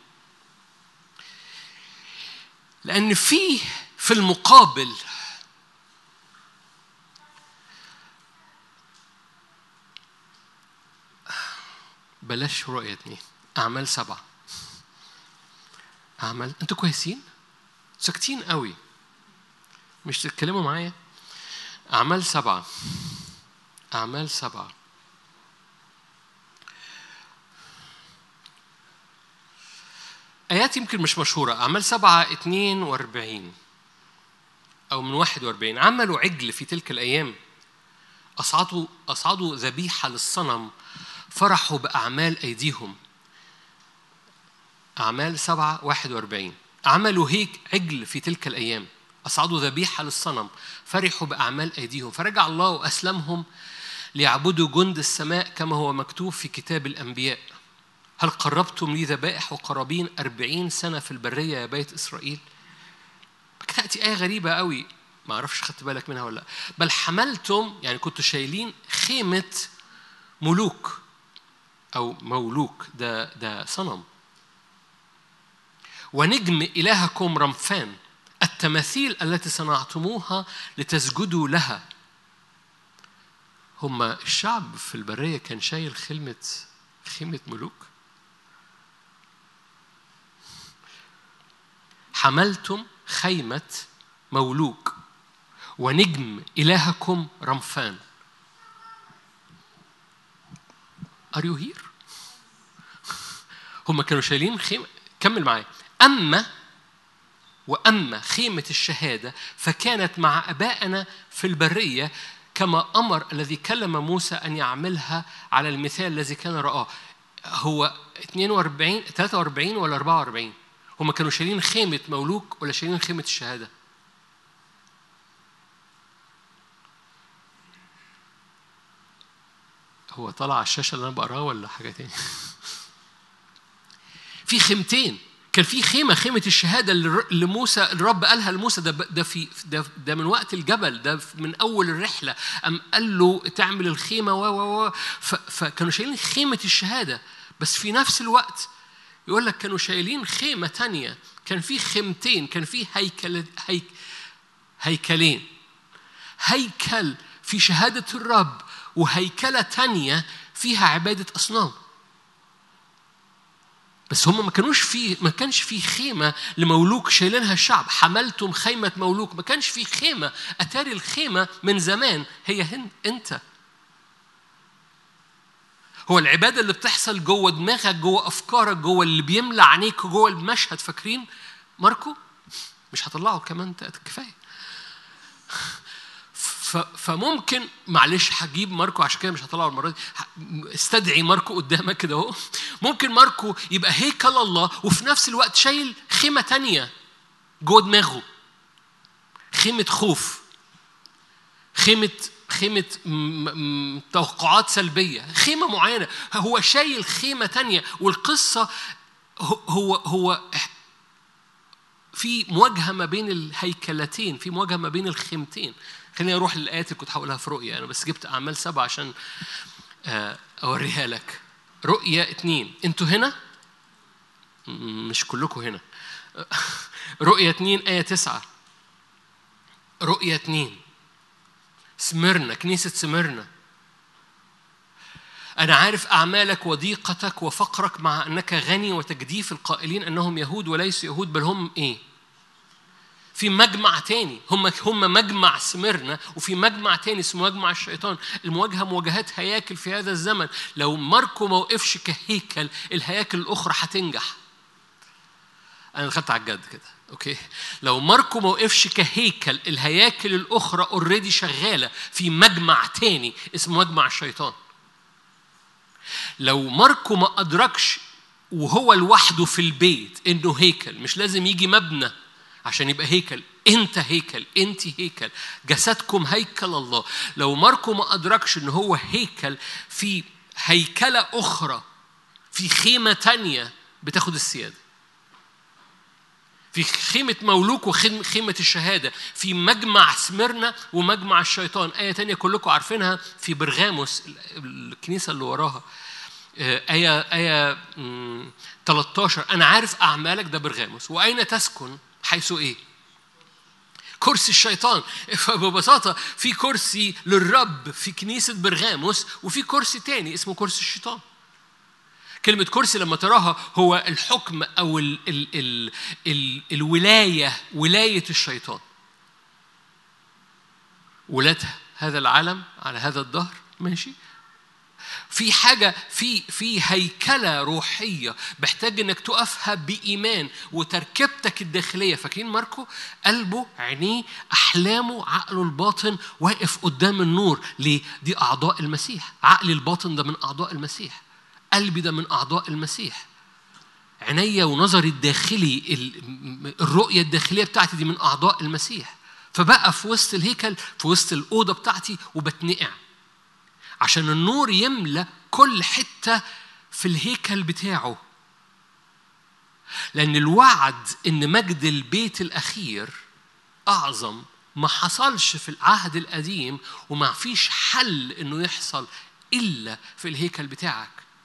[SPEAKER 1] لأن في في المقابل بلاش رؤية اتنين أعمال سبعة أعمال أنتوا كويسين؟ ساكتين قوي مش تتكلموا معايا أعمال سبعة أعمال سبعة آيات يمكن مش مشهورة أعمال سبعة اتنين واربعين أو من واحد واربعين عملوا عجل في تلك الأيام أصعدوا أصعدوا ذبيحة للصنم فرحوا بأعمال أيديهم أعمال سبعة واحد واربعين عملوا هيك عجل في تلك الأيام أصعدوا ذبيحة للصنم فرحوا بأعمال أيديهم فرجع الله وأسلمهم ليعبدوا جند السماء كما هو مكتوب في كتاب الأنبياء هل قربتم لي ذبائح وقرابين أربعين سنة في البرية يا بيت إسرائيل تأتي آية غريبة قوي ما أعرفش خدت بالك منها ولا لا بل حملتم يعني كنتوا شايلين خيمة ملوك أو مولوك ده ده صنم ونجم إلهكم رمفان التماثيل التي صنعتموها لتسجدوا لها هم الشعب في البرية كان شايل خيمة خيمة ملوك حملتم خيمة مولوك ونجم إلهكم رمفان Are you here؟ هم كانوا شايلين خيمة كمل معايا أما وأما خيمة الشهادة فكانت مع أبائنا في البرية كما أمر الذي كلم موسى أن يعملها على المثال الذي كان رآه هو 42 43 ولا 44 هم كانوا شايلين خيمة مولوك ولا شايلين خيمة الشهادة هو طلع على الشاشة اللي أنا بقراه ولا حاجة تاني في خيمتين كان في خيمة خيمة الشهادة اللي موسى الرب قالها لموسى ده ده في ده, ده من وقت الجبل ده من أول الرحلة أم قال له تعمل الخيمة و و و فكانوا شايلين خيمة الشهادة بس في نفس الوقت يقول لك كانوا شايلين خيمة تانية كان في خيمتين كان في هيكل هيك هيكلين هيكل في شهادة الرب وهيكلة تانية فيها عبادة أصنام بس هم ما كانوش في ما كانش في خيمه لمولوك شايلينها الشعب حملتم خيمه مولوك ما كانش في خيمه اتاري الخيمه من زمان هي هن انت هو العباده اللي بتحصل جوه دماغك جوه افكارك جوه اللي بيملى عينيك جوه المشهد فاكرين ماركو مش هطلعه كمان كفايه فممكن معلش هجيب ماركو عشان كده مش هطلعه المره دي استدعي ماركو قدامك كده اهو ممكن ماركو يبقى هيكل الله وفي نفس الوقت شايل خيمه تانية جوه دماغه خيمه خوف خيمه خيمة توقعات سلبية خيمة معينة هو شايل خيمة تانية والقصة هو هو في مواجهة ما بين الهيكلتين في مواجهة ما بين الخيمتين خليني اروح للايات اللي كنت هقولها في رؤيا انا بس جبت اعمال سبعه عشان اوريها لك رؤيا اتنين انتوا هنا مش كلكم هنا رؤيا اتنين آية تسعة رؤيا اتنين سمرنا كنيسة سمرنا أنا عارف أعمالك وضيقتك وفقرك مع أنك غني وتجديف القائلين أنهم يهود وليسوا يهود بل هم إيه؟ في مجمع تاني هم هم مجمع سمرنا وفي مجمع تاني اسمه مجمع الشيطان المواجهه مواجهات هياكل في هذا الزمن لو ماركو ما وقفش كهيكل الهياكل الاخرى هتنجح انا دخلت على الجد كده اوكي لو ماركو ما وقفش كهيكل الهياكل الاخرى اوريدي شغاله في مجمع تاني اسمه مجمع الشيطان لو ماركو ما ادركش وهو لوحده في البيت انه هيكل مش لازم يجي مبنى عشان يبقى هيكل انت هيكل انت هيكل جسدكم هيكل الله لو ماركو ما ادركش ان هو هيكل في هيكله اخرى في خيمه تانية بتاخد السياده في خيمة مولوك وخيمة الشهادة في مجمع سمرنا ومجمع الشيطان آية تانية كلكم عارفينها في برغاموس الكنيسة اللي وراها آية آية 13 أنا عارف أعمالك ده برغاموس وأين تسكن حيث ايه؟ كرسي الشيطان فببساطة في كرسي للرب في كنيسة برغاموس وفي كرسي تاني اسمه كرسي الشيطان كلمة كرسي لما تراها هو الحكم أو ال ال ال ال الولاية ولاية الشيطان ولادها هذا العالم على هذا الظهر ماشي في حاجه في في هيكله روحيه محتاج انك تقفها بايمان وتركيبتك الداخليه فاكرين ماركو قلبه عينيه احلامه عقله الباطن واقف قدام النور ليه دي اعضاء المسيح عقلي الباطن ده من اعضاء المسيح قلبي ده من اعضاء المسيح عينيا ونظري الداخلي الرؤيه الداخليه بتاعتي دي من اعضاء المسيح فبقى في وسط الهيكل في وسط الاوضه بتاعتي وبتنقع عشان النور يملى كل حتة في الهيكل بتاعه لأن الوعد إن مجد البيت الأخير أعظم ما حصلش في العهد القديم وما فيش حل إنه يحصل إلا في الهيكل بتاعك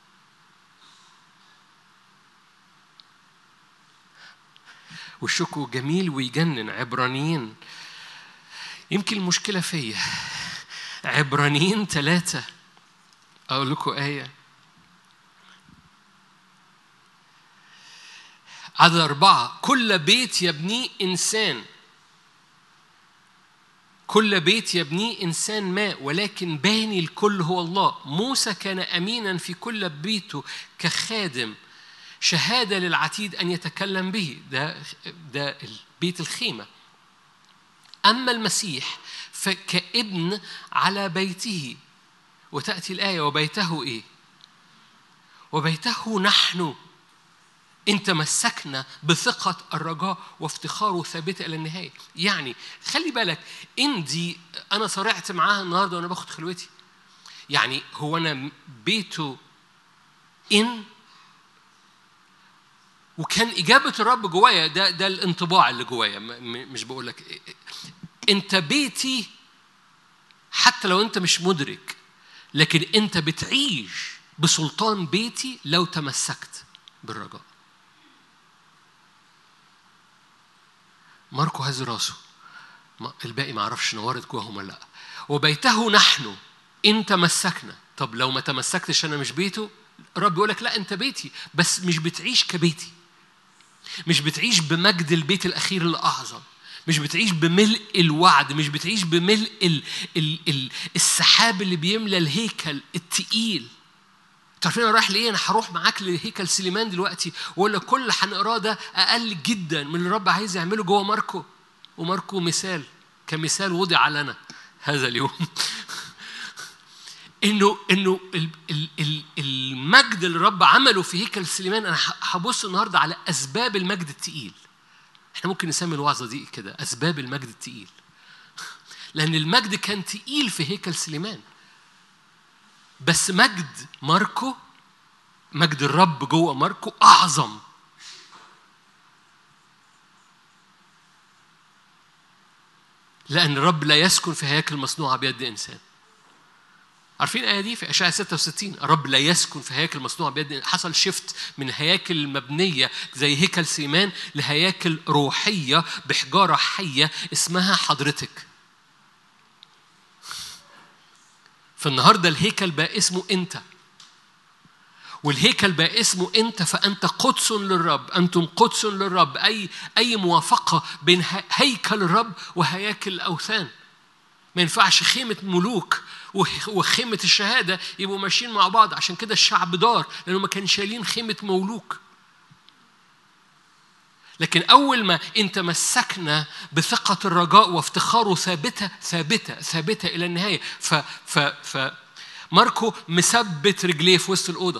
[SPEAKER 1] وشكو جميل ويجنن عبرانيين يمكن المشكلة فيا عبرانيين ثلاثة أقول لكم آية عدد أربعة كل بيت يبنيه إنسان كل بيت يبنيه إنسان ما ولكن باني الكل هو الله موسى كان أمينا في كل بيته كخادم شهادة للعتيد أن يتكلم به ده ده بيت الخيمة أما المسيح فكابن على بيته وتأتي الآية وبيته إيه؟ وبيته نحن إن تمسكنا بثقة الرجاء وافتخاره ثابتة إلى النهاية يعني خلي بالك إن دي أنا صرعت معاها النهاردة وأنا باخد خلوتي يعني هو أنا بيته إن وكان إجابة الرب جوايا ده ده الانطباع اللي جوايا مش بقول لك أنت بيتي حتى لو أنت مش مدرك لكن أنت بتعيش بسلطان بيتي لو تمسكت بالرجاء ماركو هز راسه الباقي ما اعرفش نورت جواهم ولا لا وبيته نحن ان تمسكنا طب لو ما تمسكتش انا مش بيته الرب يقول لك لا انت بيتي بس مش بتعيش كبيتي مش بتعيش بمجد البيت الاخير اللي اعظم مش بتعيش بملء الوعد مش بتعيش بملء ال ال ال السحاب اللي بيملى الهيكل التقيل عارفين انا رايح ليه؟ انا هروح معاك لهيكل سليمان دلوقتي واقول لك كل اللي هنقراه ده اقل جدا من اللي الرب عايز يعمله جوه ماركو وماركو مثال كمثال وضع لنا هذا اليوم انه انه المجد اللي الرب عمله في هيكل سليمان انا هبص النهارده على اسباب المجد التقيل احنا ممكن نسمي الوعظه دي كده اسباب المجد التقيل لان المجد كان تقيل في هيكل سليمان بس مجد ماركو مجد الرب جوه ماركو اعظم لأن الرب لا يسكن في هياكل مصنوعة بيد إنسان. عارفين الآية دي في أشعة 66 الرب لا يسكن في هياكل مصنوعة بيد حصل شيفت من هياكل مبنية زي هيكل سيمان لهياكل روحية بحجارة حية اسمها حضرتك. فالنهارده الهيكل بقى اسمه انت والهيكل بقى اسمه انت فانت قدس للرب انتم قدس للرب اي اي موافقه بين هيكل الرب وهياكل الاوثان ما ينفعش خيمه ملوك وخيمه الشهاده يبقوا ماشيين مع بعض عشان كده الشعب دار لانه ما كانوا شايلين خيمه مولوك لكن أول ما إن تمسكنا بثقة الرجاء وافتخاره ثابتة ثابتة ثابتة إلى النهاية ف ف ف ماركو مثبت رجليه في وسط الأوضة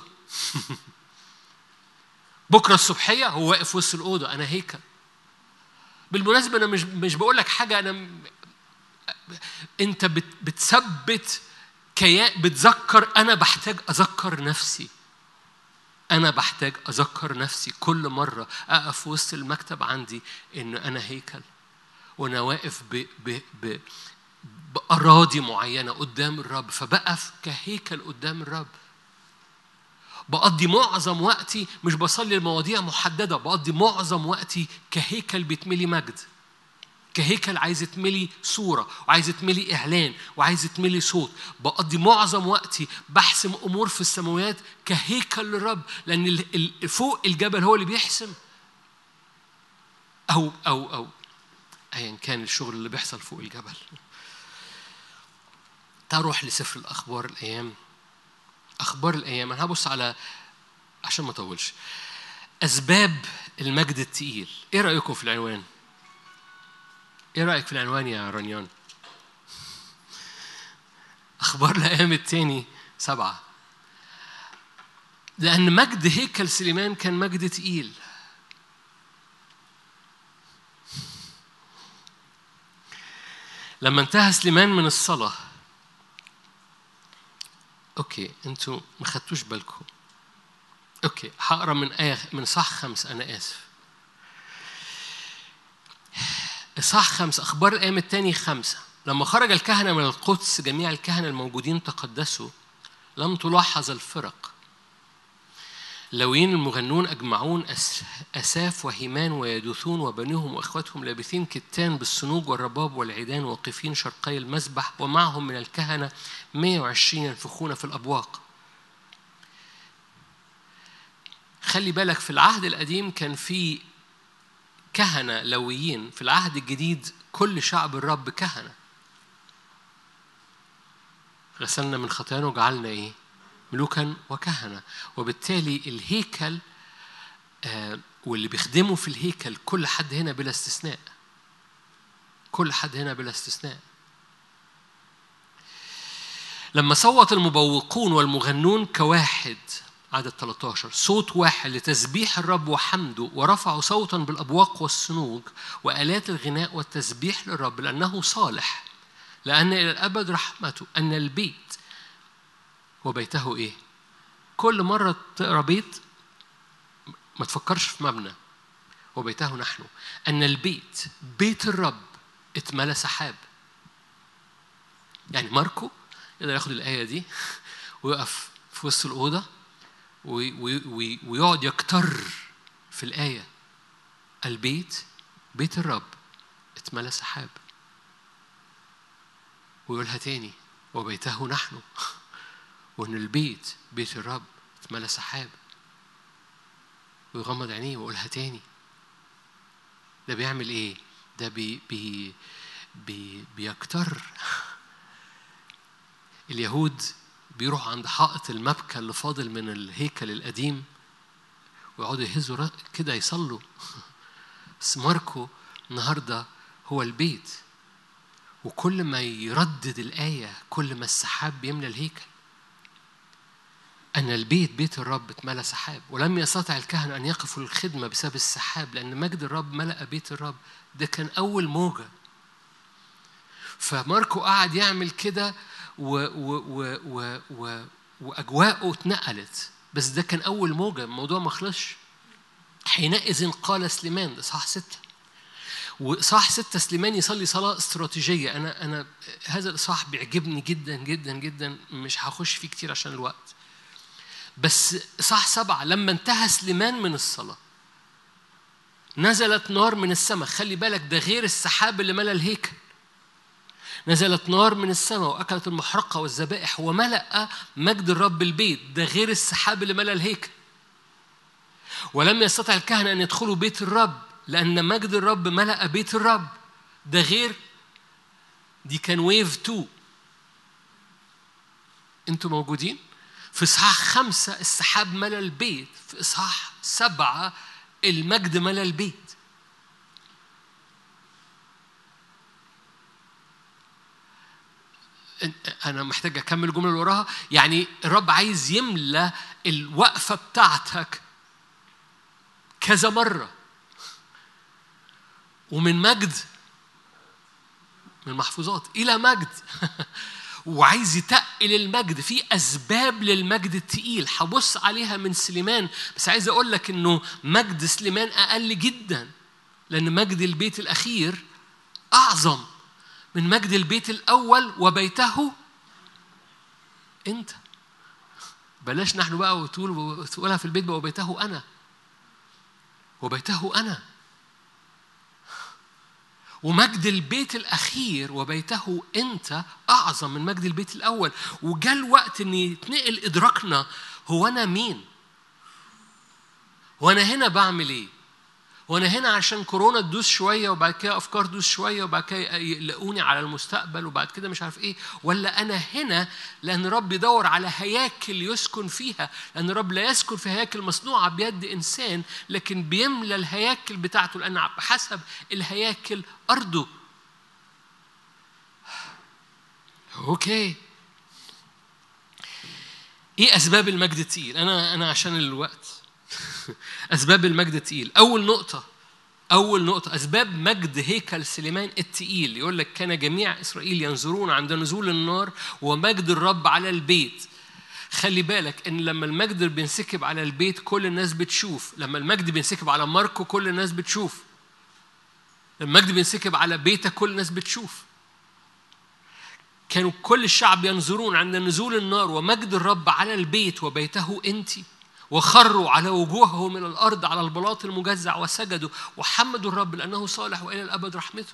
[SPEAKER 1] بكرة الصبحية هو واقف في وسط الأوضة أنا هيكل بالمناسبة أنا مش مش بقول لك حاجة أنا أنت بتثبت كيان بتذكر أنا بحتاج أذكر نفسي أنا بحتاج أذكر نفسي كل مرة أقف وسط المكتب عندي إن أنا هيكل وأنا واقف ب ب ب بأراضي معينة قدام الرب فبقف كهيكل قدام الرب بقضي معظم وقتي مش بصلي لمواضيع محددة بقضي معظم وقتي كهيكل بيتملي مجد كهيكل عايز يتملي صورة وعايز يتملي إعلان وعايز يتملي صوت بقضي معظم وقتي بحسم أمور في السماوات كهيكل للرب لأن فوق الجبل هو اللي بيحسم أو أو أو أيا كان الشغل اللي بيحصل فوق الجبل تروح لسفر الأخبار الأيام أخبار الأيام أنا هبص على عشان ما أطولش أسباب المجد التقيل إيه رأيكم في العنوان؟ ايه رايك في العنوان يا رنيان اخبار الايام التاني سبعه لان مجد هيكل سليمان كان مجد تقيل لما انتهى سليمان من الصلاه اوكي انتوا ما خدتوش بالكم اوكي هقرا من ايه من صح خمس انا اسف إصحاح خمسة أخبار الأيام الثاني خمسة لما خرج الكهنة من القدس جميع الكهنة الموجودين تقدسوا لم تلاحظ الفرق لوين المغنون أجمعون أساف وهيمان ويدوثون وبنوهم وإخوتهم لابثين كتان بالصنوج والرباب والعيدان واقفين شرقي المسبح ومعهم من الكهنة 120 ينفخون في الأبواق خلي بالك في العهد القديم كان في كهنة لويين في العهد الجديد كل شعب الرب كهنة غسلنا من خطايانا وجعلنا ايه ملوكا وكهنة وبالتالي الهيكل آه واللي بيخدموا في الهيكل كل حد هنا بلا استثناء كل حد هنا بلا استثناء لما صوت المبوقون والمغنون كواحد عدد 13 صوت واحد لتسبيح الرب وحمده ورفعوا صوتا بالأبواق والصنوج وآلات الغناء والتسبيح للرب لأنه صالح لأن إلى الأبد رحمته أن البيت وبيته إيه؟ كل مرة تقرأ بيت ما تفكرش في مبنى وبيته نحن أن البيت بيت الرب اتملى سحاب يعني ماركو يقدر ياخد الآية دي ويقف في وسط الأوضة ويقعد يكتر في الآية البيت بيت الرب اتملى سحاب ويقولها تاني وبيته نحن وإن البيت بيت الرب اتملى سحاب ويغمض عينيه ويقولها تاني ده بيعمل ايه؟ ده بي بي بي بيكتر اليهود بيروحوا عند حائط المبكى اللي فاضل من الهيكل القديم ويقعدوا يهزوا كده يصلوا بس ماركو النهارده هو البيت وكل ما يردد الآية كل ما السحاب بيملى الهيكل أن البيت بيت الرب اتملى سحاب ولم يستطع الكهنة أن يقفوا للخدمة بسبب السحاب لأن مجد الرب ملأ بيت الرب ده كان أول موجة فماركو قعد يعمل كده و و و و و وأجواءه اتنقلت بس ده كان أول موجة الموضوع ما خلصش حينئذ قال سليمان ده صح ستة وإصحاح ستة سليمان يصلي صلاة استراتيجية أنا أنا هذا الإصحاح بيعجبني جدا جدا جدا مش هخش فيه كتير عشان الوقت بس إصحاح سبعة لما انتهى سليمان من الصلاة نزلت نار من السماء خلي بالك ده غير السحاب اللي ملى الهيكل نزلت نار من السماء واكلت المحرقه والذبائح وملا مجد الرب البيت ده غير السحاب اللي ملا الهيكل ولم يستطع الكهنه ان يدخلوا بيت الرب لان مجد الرب ملا بيت الرب ده غير دي كان ويف 2 انتوا موجودين في اصحاح خمسة السحاب ملا البيت في اصحاح سبعة المجد ملا البيت أنا محتاج أكمل الجملة اللي وراها يعني الرب عايز يملى الوقفة بتاعتك كذا مرة ومن مجد من محفوظات إلى مجد وعايز يتقل المجد في أسباب للمجد التقيل هبص عليها من سليمان بس عايز أقول لك إنه مجد سليمان أقل جدا لأن مجد البيت الأخير أعظم من مجد البيت الأول وبيته أنت بلاش نحن بقى وتقول وتقولها في البيت بقى وبيته أنا وبيته أنا ومجد البيت الأخير وبيته أنت أعظم من مجد البيت الأول وجاء الوقت إن يتنقل إدراكنا هو أنا مين؟ وأنا هنا بعمل إيه؟ وانا هنا عشان كورونا تدوس شويه وبعد كده افكار تدوس شويه وبعد كده يقلقوني على المستقبل وبعد كده مش عارف ايه ولا انا هنا لان رب يدور على هياكل يسكن فيها لان رب لا يسكن في هياكل مصنوعه بيد انسان لكن بيملى الهياكل بتاعته لان بحسب الهياكل ارضه اوكي ايه اسباب المجد التقيل انا انا عشان الوقت أسباب المجد التقيل أول نقطة أول نقطة أسباب مجد هيكل سليمان التقيل يقول لك كان جميع إسرائيل ينظرون عند نزول النار ومجد الرب على البيت خلي بالك ان لما المجد بينسكب على البيت كل الناس بتشوف لما المجد بينسكب على ماركو كل الناس بتشوف لما المجد بينسكب على بيتك كل الناس بتشوف كانوا كل الشعب ينظرون عند نزول النار ومجد الرب على البيت وبيته انتِ وخروا على وجوههم من الارض على البلاط المجزع وسجدوا وحمدوا الرب لانه صالح والى الابد رحمته.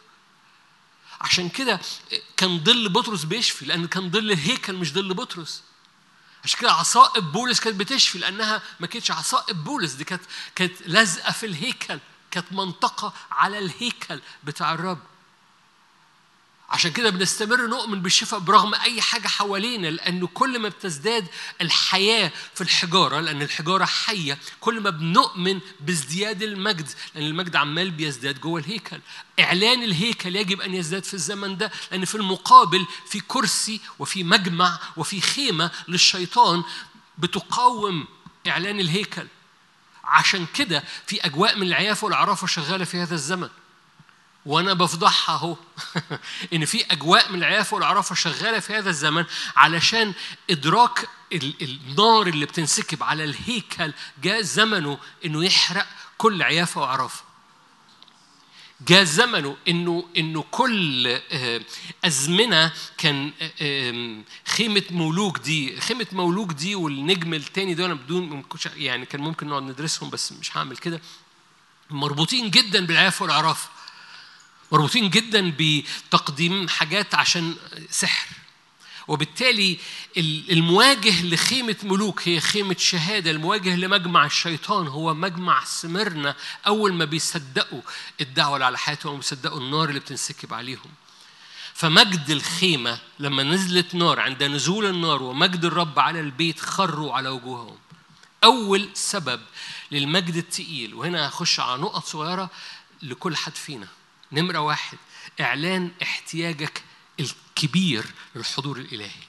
[SPEAKER 1] عشان كده كان ظل بطرس بيشفي لان كان ظل الهيكل مش ظل بطرس. عشان كده عصائب بولس كانت بتشفي لانها ما كانتش عصائب بولس دي كانت كانت لازقه في الهيكل كانت منطقه على الهيكل بتاع الرب عشان كده بنستمر نؤمن بالشفاء برغم اي حاجه حوالينا لانه كل ما بتزداد الحياه في الحجاره لان الحجاره حيه كل ما بنؤمن بازدياد المجد لان المجد عمال بيزداد جوه الهيكل اعلان الهيكل يجب ان يزداد في الزمن ده لان في المقابل في كرسي وفي مجمع وفي خيمه للشيطان بتقاوم اعلان الهيكل عشان كده في اجواء من العيافه والعرافه شغاله في هذا الزمن وانا بفضحها اهو ان في اجواء من العيافه والعرافه شغاله في هذا الزمن علشان ادراك النار اللي بتنسكب على الهيكل جاء زمنه انه يحرق كل عيافه وعرافه جاء زمنه انه انه كل ازمنه كان خيمه مولوك دي خيمه مولوك دي والنجم الثاني دول بدون يعني كان ممكن نقعد ندرسهم بس مش هعمل كده مربوطين جدا بالعيافه والعرافه مربوطين جدا بتقديم حاجات عشان سحر وبالتالي المواجه لخيمة ملوك هي خيمة شهادة المواجه لمجمع الشيطان هو مجمع سمرنا أول ما بيصدقوا الدعوة اللي على حياتهم وبيصدقوا النار اللي بتنسكب عليهم فمجد الخيمة لما نزلت نار عند نزول النار ومجد الرب على البيت خروا على وجوههم أول سبب للمجد التقيل وهنا هخش على نقط صغيرة لكل حد فينا نمرة واحد إعلان احتياجك الكبير للحضور الإلهي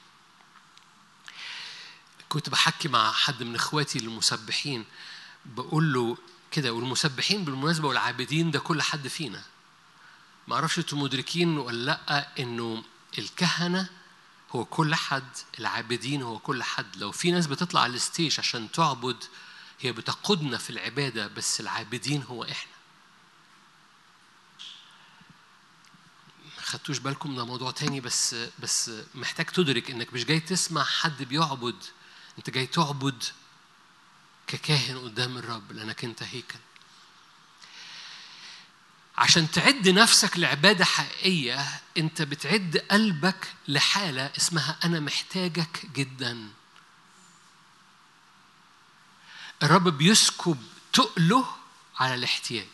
[SPEAKER 1] كنت بحكي مع حد من إخواتي المسبحين بقول له كده والمسبحين بالمناسبة والعابدين ده كل حد فينا ما اعرفش انتوا مدركين ولا لا انه الكهنه هو كل حد العابدين هو كل حد لو في ناس بتطلع على الستيج عشان تعبد هي بتقودنا في العباده بس العابدين هو احنا خدتوش بالكم ده موضوع تاني بس بس محتاج تدرك انك مش جاي تسمع حد بيعبد انت جاي تعبد ككاهن قدام الرب لانك انت هيكل عشان تعد نفسك لعبادة حقيقية انت بتعد قلبك لحالة اسمها انا محتاجك جدا الرب بيسكب تقله على الاحتياج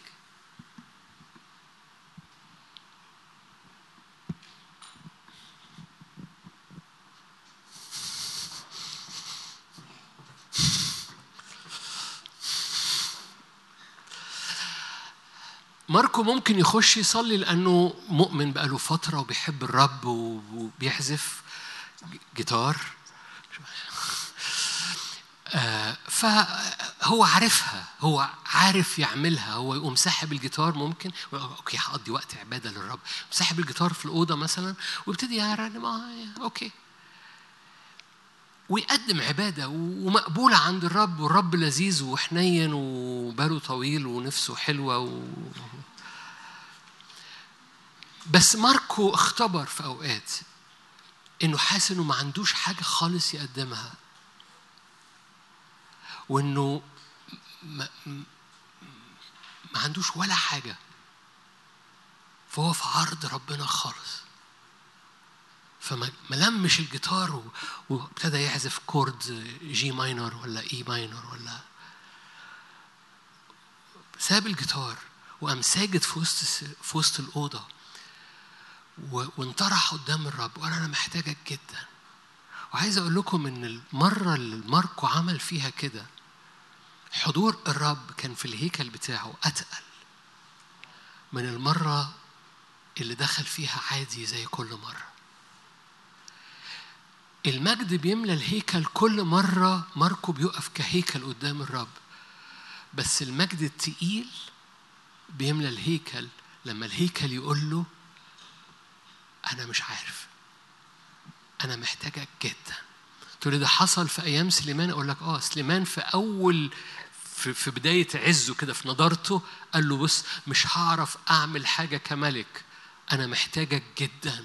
[SPEAKER 1] ماركو ممكن يخش يصلي لأنه مؤمن بقاله فترة وبيحب الرب وبيحذف جيتار فهو عارفها هو عارف يعملها هو يقوم ساحب الجيتار ممكن اوكي هقضي وقت عباده للرب ساحب الجيتار في الاوضه مثلا ويبتدي يرنم اوكي ويقدم عبادة ومقبولة عند الرب والرب لذيذ وحنين وباله طويل ونفسه حلوة و... بس ماركو اختبر في أوقات إنه حاسس إنه ما عندوش حاجة خالص يقدمها وإنه ما, ما عندوش ولا حاجة فهو في عرض ربنا خالص فما لمش الجيتار وابتدى يعزف كورد جي ماينور ولا اي ماينور ولا ساب الجيتار وقام ساجد في وسط في وسط الاوضه وانطرح قدام الرب وقال انا محتاجك جدا وعايز اقول لكم ان المره اللي ماركو عمل فيها كده حضور الرب كان في الهيكل بتاعه اتقل من المره اللي دخل فيها عادي زي كل مره المجد بيملى الهيكل كل مرة ماركو بيقف كهيكل قدام الرب بس المجد التقيل بيملى الهيكل لما الهيكل يقول له أنا مش عارف أنا محتاجك جدا تقول ده حصل في أيام سليمان أقول لك آه سليمان في أول في, في بداية عزه كده في نضارته قال له بص مش هعرف أعمل حاجة كملك أنا محتاجك جداً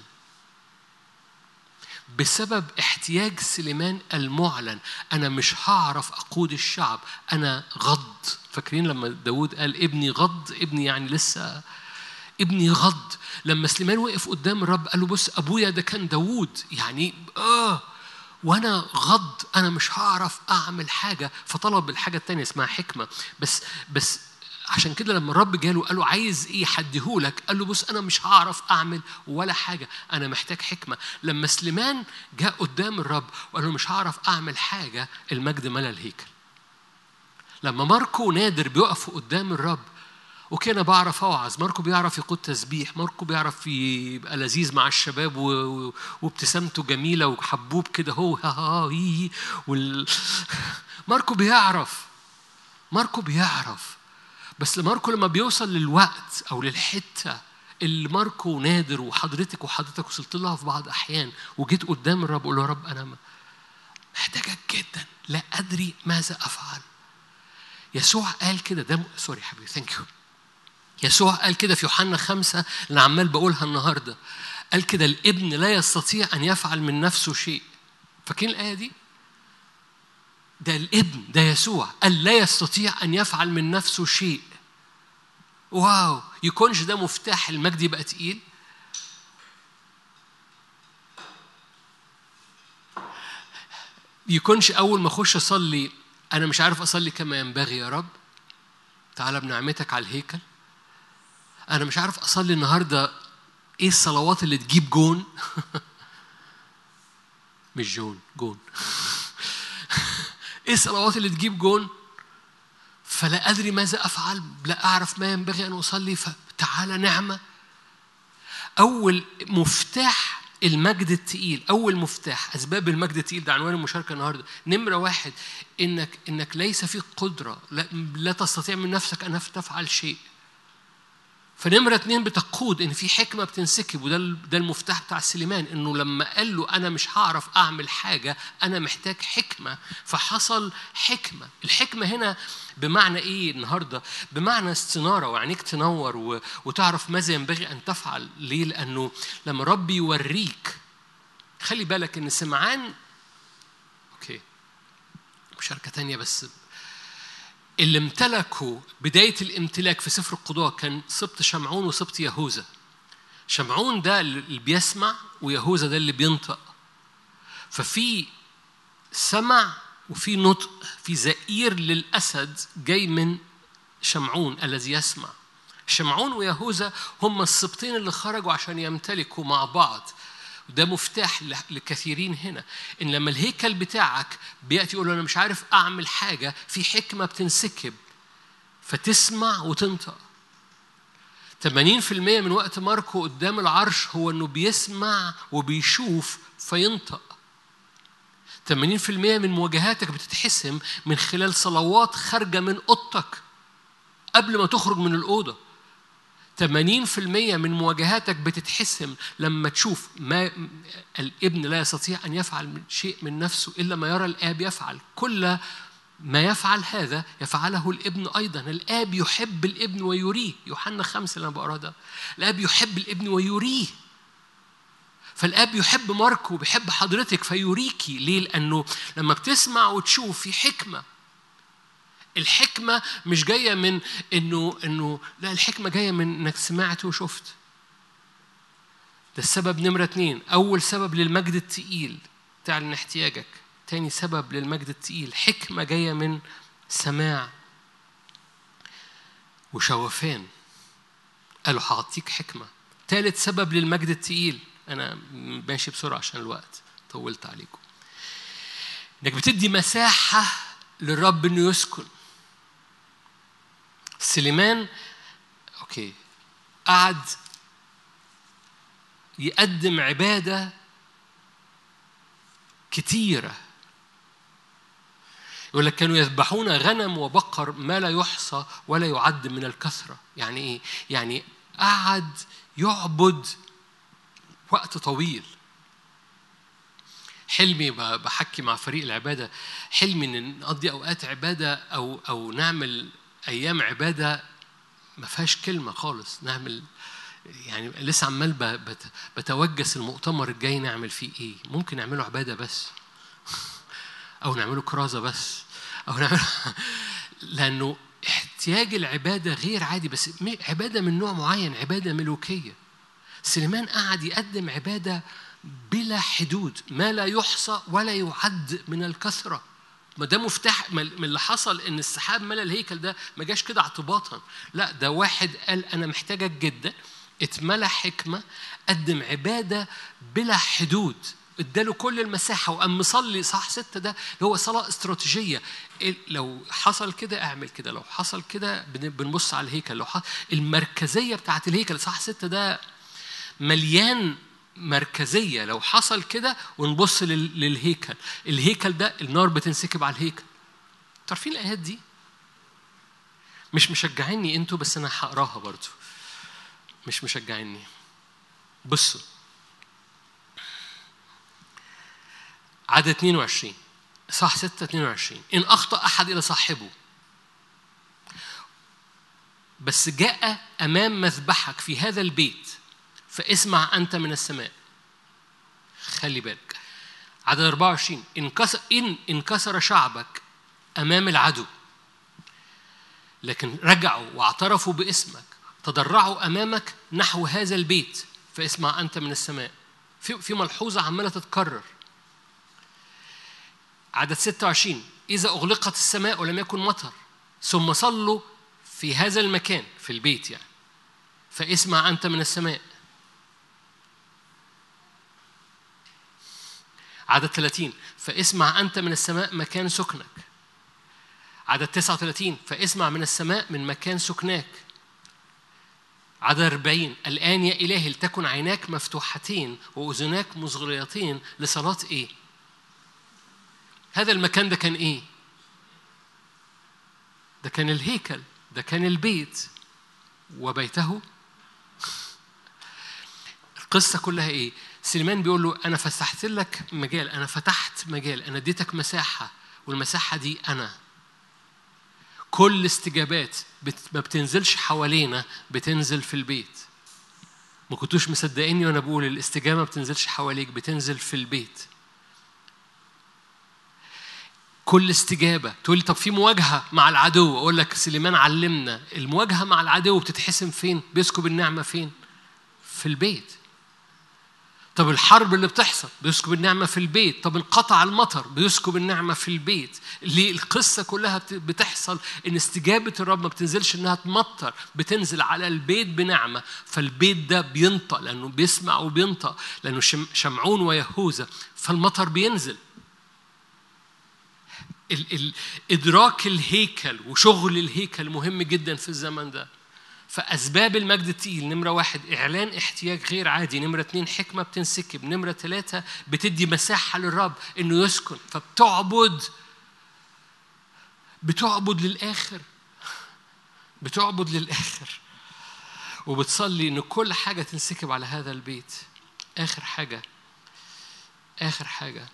[SPEAKER 1] بسبب احتياج سليمان المعلن أنا مش هعرف أقود الشعب أنا غض فاكرين لما داود قال ابني غض ابني يعني لسه ابني غض لما سليمان وقف قدام الرب قال له بص أبويا ده كان داود يعني آه وانا غض انا مش هعرف اعمل حاجه فطلب الحاجه الثانيه اسمها حكمه بس بس عشان كده لما الرب جاله قال له عايز ايه حدهولك قال له بص انا مش هعرف اعمل ولا حاجه انا محتاج حكمه لما سليمان جاء قدام الرب وقال له مش هعرف اعمل حاجه المجد ملا الهيكل لما ماركو نادر بيقفوا قدام الرب اوكي انا بعرف اوعظ ماركو بيعرف يقود تسبيح ماركو بيعرف يبقى لذيذ مع الشباب و... وابتسامته جميله وحبوب كده هو ها ها هي وال... ماركو بيعرف ماركو بيعرف بس ماركو لما بيوصل للوقت او للحته اللي ماركو نادر وحضرتك وحضرتك وصلت لها في بعض احيان وجيت قدام الرب اقول له يا رب انا محتاجك جدا لا ادري ماذا افعل يسوع قال كده ده سوري حبيبي ثانك يو يسوع قال كده في يوحنا خمسة اللي عمال بقولها النهاردة قال كده الابن لا يستطيع أن يفعل من نفسه شيء فاكرين الآية دي؟ ده الابن ده يسوع قال لا يستطيع أن يفعل من نفسه شيء واو يكونش ده مفتاح المجد يبقى تقيل يكونش أول ما أخش أصلي أنا مش عارف أصلي كما ينبغي يا رب تعالى بنعمتك على الهيكل أنا مش عارف أصلي النهاردة إيه الصلوات اللي تجيب جون مش جون جون إيه الصلوات اللي تجيب جون فلا أدري ماذا أفعل لا أعرف ما ينبغي أن أصلي فتعالى نعمة أول مفتاح المجد التقيل أول مفتاح أسباب المجد التقيل ده عنوان المشاركة النهاردة نمرة واحد إنك إنك ليس فيك قدرة لا, لا تستطيع من نفسك أن تفعل شيء فنمرة اتنين بتقود إن في حكمة بتنسكب وده ده المفتاح بتاع سليمان إنه لما قال له أنا مش هعرف أعمل حاجة أنا محتاج حكمة فحصل حكمة الحكمة هنا بمعنى إيه النهاردة؟ بمعنى استنارة وعينيك تنور و... وتعرف ماذا ينبغي أن تفعل ليه؟ لأنه لما ربي يوريك خلي بالك إن سمعان أوكي مشاركة تانية بس اللي امتلكوا بداية الامتلاك في سفر القضاء كان سبط شمعون وسبط يهوذا شمعون ده اللي بيسمع ويهوذا ده اللي بينطق ففي سمع وفي نطق في زئير للأسد جاي من شمعون الذي يسمع شمعون ويهوذا هم السبطين اللي خرجوا عشان يمتلكوا مع بعض وده مفتاح لكثيرين هنا ان لما الهيكل بتاعك بياتي يقول انا مش عارف اعمل حاجه في حكمه بتنسكب فتسمع وتنطق 80% من وقت ماركو قدام العرش هو انه بيسمع وبيشوف فينطق 80% من مواجهاتك بتتحسم من خلال صلوات خارجه من اوضتك قبل ما تخرج من الاوضه 80% من مواجهاتك بتتحسم لما تشوف ما الابن لا يستطيع ان يفعل شيء من نفسه الا ما يرى الاب يفعل كل ما يفعل هذا يفعله الابن ايضا الاب يحب الابن ويريه يوحنا خمسة اللي انا بقراه ده الاب يحب الابن ويريه فالاب يحب ماركو وبيحب حضرتك فيريكي ليه لانه لما بتسمع وتشوف في حكمه الحكمة مش جاية من إنه إنه لا الحكمة جاية من إنك سمعت وشفت. ده السبب نمرة اتنين، أول سبب للمجد التقيل تعلن احتياجك. تاني سبب للمجد التقيل حكمة جاية من سماع وشوفان. قالوا هعطيك حكمة. تالت سبب للمجد التقيل أنا ماشي بسرعة عشان الوقت طولت عليكم. إنك بتدي مساحة للرب إنه يسكن. سليمان اوكي قعد يقدم عباده كتيره يقول لك كانوا يذبحون غنم وبقر ما لا يحصى ولا يعد من الكثره يعني ايه يعني قعد يعبد وقت طويل حلمي بحكي مع فريق العباده حلمي ان نقضي اوقات عباده او او نعمل ايام عباده ما فيهاش كلمه خالص نعمل يعني لسه عمال بتوجس المؤتمر الجاي نعمل فيه ايه ممكن نعمله عباده بس او نعمله كرازه بس او نعمل لانه احتياج العباده غير عادي بس عباده من نوع معين عباده ملوكيه سليمان قعد يقدم عبادة بلا حدود ما لا يحصى ولا يعد من الكثرة ما ده مفتاح من اللي حصل ان السحاب ملا الهيكل ده ما جاش كده اعتباطا لا ده واحد قال انا محتاجك جدا اتملى حكمه قدم عباده بلا حدود اداله كل المساحه وقام مصلي صح ستة ده اللي هو صلاه استراتيجيه لو حصل كده اعمل كده لو حصل كده بنبص على الهيكل لو حصل المركزيه بتاعت الهيكل صح ستة ده مليان مركزية لو حصل كده ونبص للهيكل الهيكل ده النار بتنسكب على الهيكل تعرفين الآيات دي مش مشجعيني انتوا بس انا هقراها برضو مش مشجعيني بصوا عدد 22 صح 6 22 إن أخطأ أحد إلى صاحبه بس جاء أمام مذبحك في هذا البيت فاسمع أنت من السماء خلي بالك عدد 24 انكسر إن انكسر شعبك أمام العدو لكن رجعوا واعترفوا باسمك تضرعوا أمامك نحو هذا البيت فاسمع أنت من السماء في في ملحوظة عمالة تتكرر عدد 26 إذا أغلقت السماء ولم يكن مطر ثم صلوا في هذا المكان في البيت يعني فاسمع أنت من السماء عدد 30 فاسمع أنت من السماء مكان سكنك عدد 39 فاسمع من السماء من مكان سكناك عدد 40 الآن يا إلهي لتكن عيناك مفتوحتين وأذناك مصغريتين لصلاة إيه؟ هذا المكان ده كان إيه؟ ده كان الهيكل ده كان البيت وبيته القصة كلها إيه؟ سليمان بيقول له أنا فتحت لك مجال أنا فتحت مجال أنا اديتك مساحة والمساحة دي أنا كل استجابات بت... ما بتنزلش حوالينا بتنزل في البيت ما كنتوش مصدقيني وانا بقول الاستجابه ما بتنزلش حواليك بتنزل في البيت كل استجابة تقول لي طب في مواجهة مع العدو أقول لك سليمان علمنا المواجهة مع العدو بتتحسم فين؟ بيسكب النعمة فين؟ في البيت طب الحرب اللي بتحصل بيسكب النعمة في البيت طب انقطع المطر بيسكب النعمة في البيت ليه القصة كلها بتحصل إن استجابة الرب ما بتنزلش إنها تمطر بتنزل على البيت بنعمة فالبيت ده بينطق لأنه بيسمع وبينطق لأنه شمعون ويهوذا فالمطر بينزل ال ال إدراك الهيكل وشغل الهيكل مهم جدا في الزمن ده فأسباب المجد التقيل نمرة واحد إعلان احتياج غير عادي نمرة اتنين حكمة بتنسكب نمرة ثلاثة بتدي مساحة للرب إنه يسكن فبتعبد بتعبد للآخر بتعبد للآخر وبتصلي إن كل حاجة تنسكب على هذا البيت آخر حاجة آخر حاجة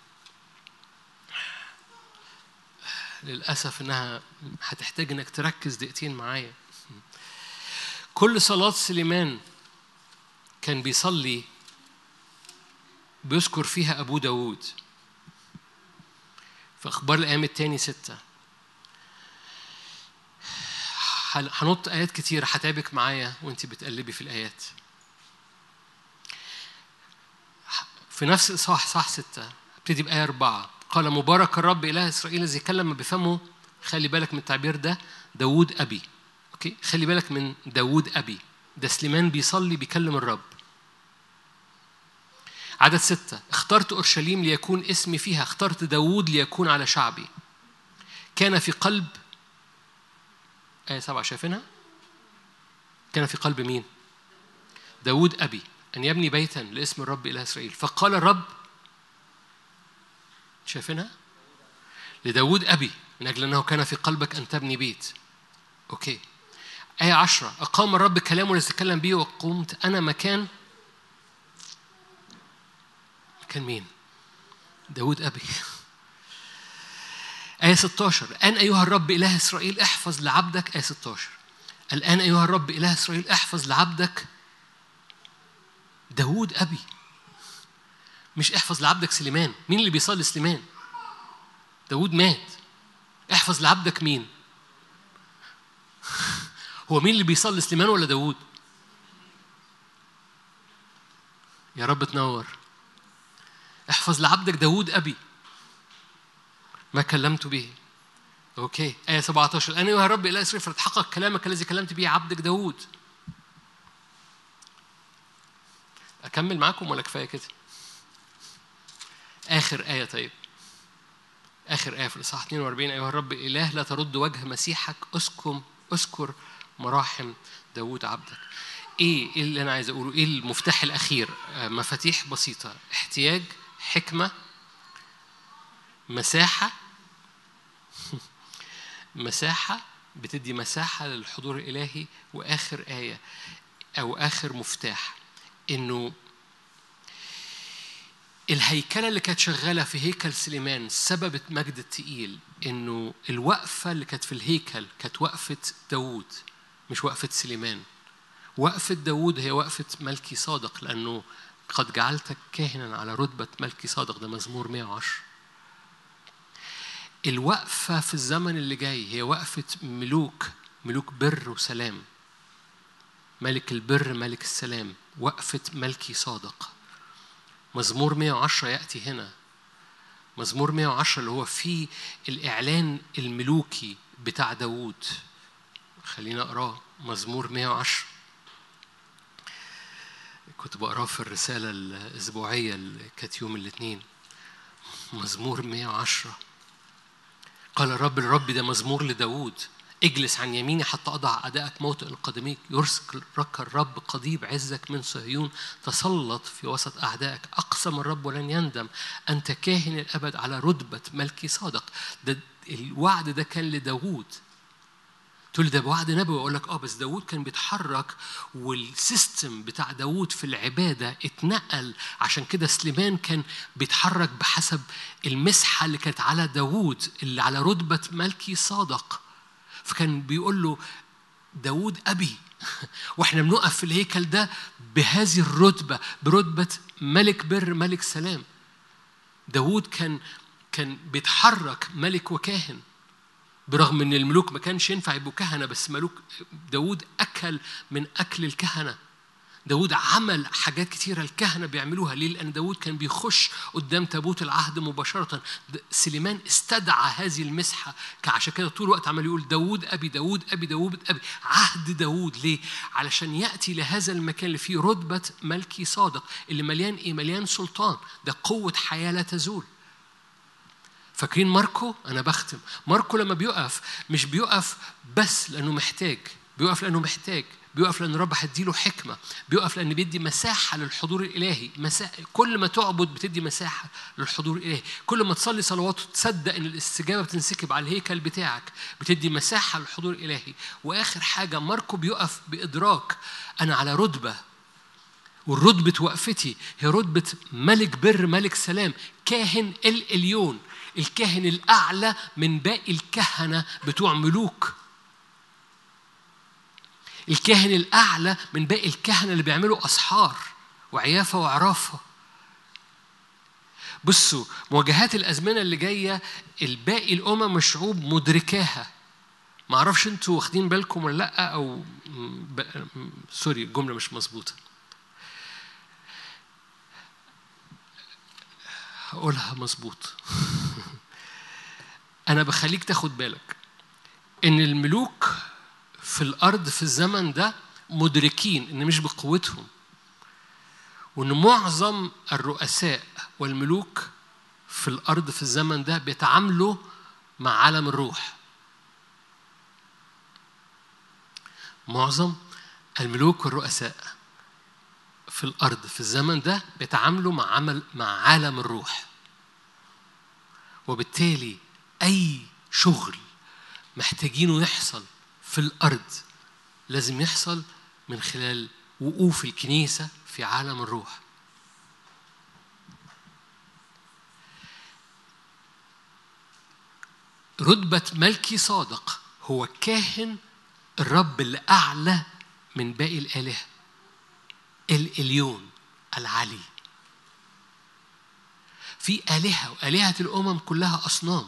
[SPEAKER 1] للأسف إنها هتحتاج إنك تركز دقيقتين معايا كل صلاة سليمان كان بيصلي بيذكر فيها أبو داود في أخبار الأيام التاني ستة هنط آيات كتير هتعبك معايا وأنت بتقلبي في الآيات في نفس إصحاح صح ستة ابتدي بآية أربعة قال مبارك الرب إله إسرائيل الذي كلم بفمه خلي بالك من التعبير ده داوود أبي أوكي خلي بالك من داوود أبي ده سليمان بيصلي بيكلم الرب عدد ستة اخترت أورشليم ليكون اسمي فيها اخترت داوود ليكون على شعبي كان في قلب آية سبعة شايفينها كان في قلب مين داوود أبي أن يبني بيتا لاسم الرب إله إسرائيل فقال الرب شايفينها لداود أبي من أجل أنه كان في قلبك أن تبني بيت أوكي آية عشرة أقام الرب كلامه الذي تكلم به وقمت أنا مكان مكان مين؟ داود أبي آية 16 الآن أيها الرب إله إسرائيل احفظ لعبدك آية 16 الآن أيها الرب إله إسرائيل احفظ لعبدك داود أبي مش احفظ لعبدك سليمان مين اللي بيصلي سليمان داود مات احفظ لعبدك مين هو مين اللي بيصلي سليمان ولا داود يا رب تنور احفظ لعبدك داود أبي ما كلمت به اوكي آية 17 أنا يا رب إلى إسرائيل فتحقق كلامك الذي كلمت به عبدك داود أكمل معاكم ولا كفاية كده؟ آخر آية طيب آخر آية في الإصحاح 42 أيها الرب إله لا ترد وجه مسيحك أسكم أذكر مراحم داود عبدك إيه إيه اللي أنا عايز أقوله إيه المفتاح الأخير آه، مفاتيح بسيطة احتياج حكمة مساحة مساحة بتدي مساحة للحضور الإلهي وآخر آية أو آخر مفتاح إنه الهيكله اللي كانت شغاله في هيكل سليمان سببت مجد التقيل انه الوقفه اللي كانت في الهيكل كانت وقفه داوود مش وقفه سليمان وقفه داوود هي وقفه ملكي صادق لانه قد جعلتك كاهنا على رتبه ملكي صادق ده مزمور 110 الوقفه في الزمن اللي جاي هي وقفه ملوك ملوك بر وسلام ملك البر ملك السلام وقفه ملكي صادق مزمور 110 يأتي هنا مزمور 110 اللي هو فيه الإعلان الملوكي بتاع داوود خلينا أقراه مزمور 110 كنت بقراه في الرسالة الأسبوعية اللي كانت يوم الاثنين مزمور 110 قال الرب الرب ده مزمور لداوود اجلس عن يميني حتى أضع أعدائك موطئ القدميك يرسك الرب قضيب عزك من صهيون تسلط في وسط أعدائك أقسم الرب ولن يندم أنت كاهن الأبد على رتبة ملكي صادق ده الوعد ده كان لداوود تقول ده وعد نبوي اقول لك اه بس داوود كان بيتحرك والسيستم بتاع داوود في العباده اتنقل عشان كده سليمان كان بيتحرك بحسب المسحه اللي كانت على داوود اللي على رتبه ملكي صادق فكان بيقول له داود أبي واحنا بنقف في الهيكل ده بهذه الرتبة برتبة ملك بر ملك سلام داود كان كان بيتحرك ملك وكاهن برغم ان الملوك ما كانش ينفع يبقوا كهنه بس ملوك داود اكل من اكل الكهنه داود عمل حاجات كتيرة الكهنة بيعملوها ليه؟ لأن داود كان بيخش قدام تابوت العهد مباشرة سليمان استدعى هذه المسحة عشان كده طول الوقت عمال يقول داود أبي داود أبي داود أبي عهد داود ليه؟ علشان يأتي لهذا المكان اللي فيه رتبة ملكي صادق اللي مليان إيه؟ مليان سلطان ده قوة حياة لا تزول فاكرين ماركو؟ أنا بختم ماركو لما بيقف مش بيقف بس لأنه محتاج بيقف لأنه محتاج بيقف لأن الرب هيديله حكمة بيقف لأن بيدي مساحة للحضور الإلهي مساحة كل ما تعبد بتدي مساحة للحضور الإلهي كل ما تصلي صلوات وتصدق إن الاستجابة بتنسكب على الهيكل بتاعك بتدي مساحة للحضور الإلهي وآخر حاجة ماركو بيقف بإدراك أنا على رتبة والرتبة وقفتي هي رتبة ملك بر ملك سلام كاهن الإليون الكاهن الأعلى من باقي الكهنة بتوع ملوك الكاهن الأعلى من باقي الكهنة اللي بيعملوا أسحار وعيافة وعرافة بصوا مواجهات الأزمنة اللي جاية الباقي الأمم الشعوب مدركاها ما اعرفش انتوا واخدين بالكم ولا لا او ب... سوري الجمله مش مظبوطه هقولها مظبوط انا بخليك تاخد بالك ان الملوك في الأرض في الزمن ده مدركين إن مش بقوتهم وإن معظم الرؤساء والملوك في الأرض في الزمن ده بيتعاملوا مع عالم الروح معظم الملوك والرؤساء في الأرض في الزمن ده بيتعاملوا مع عمل مع عالم الروح وبالتالي أي شغل محتاجينه يحصل في الأرض لازم يحصل من خلال وقوف الكنيسة في عالم الروح رتبة ملكي صادق هو كاهن الرب اللي أعلى من باقي الآلهة الإليون العلي في آلهة وآلهة الأمم كلها أصنام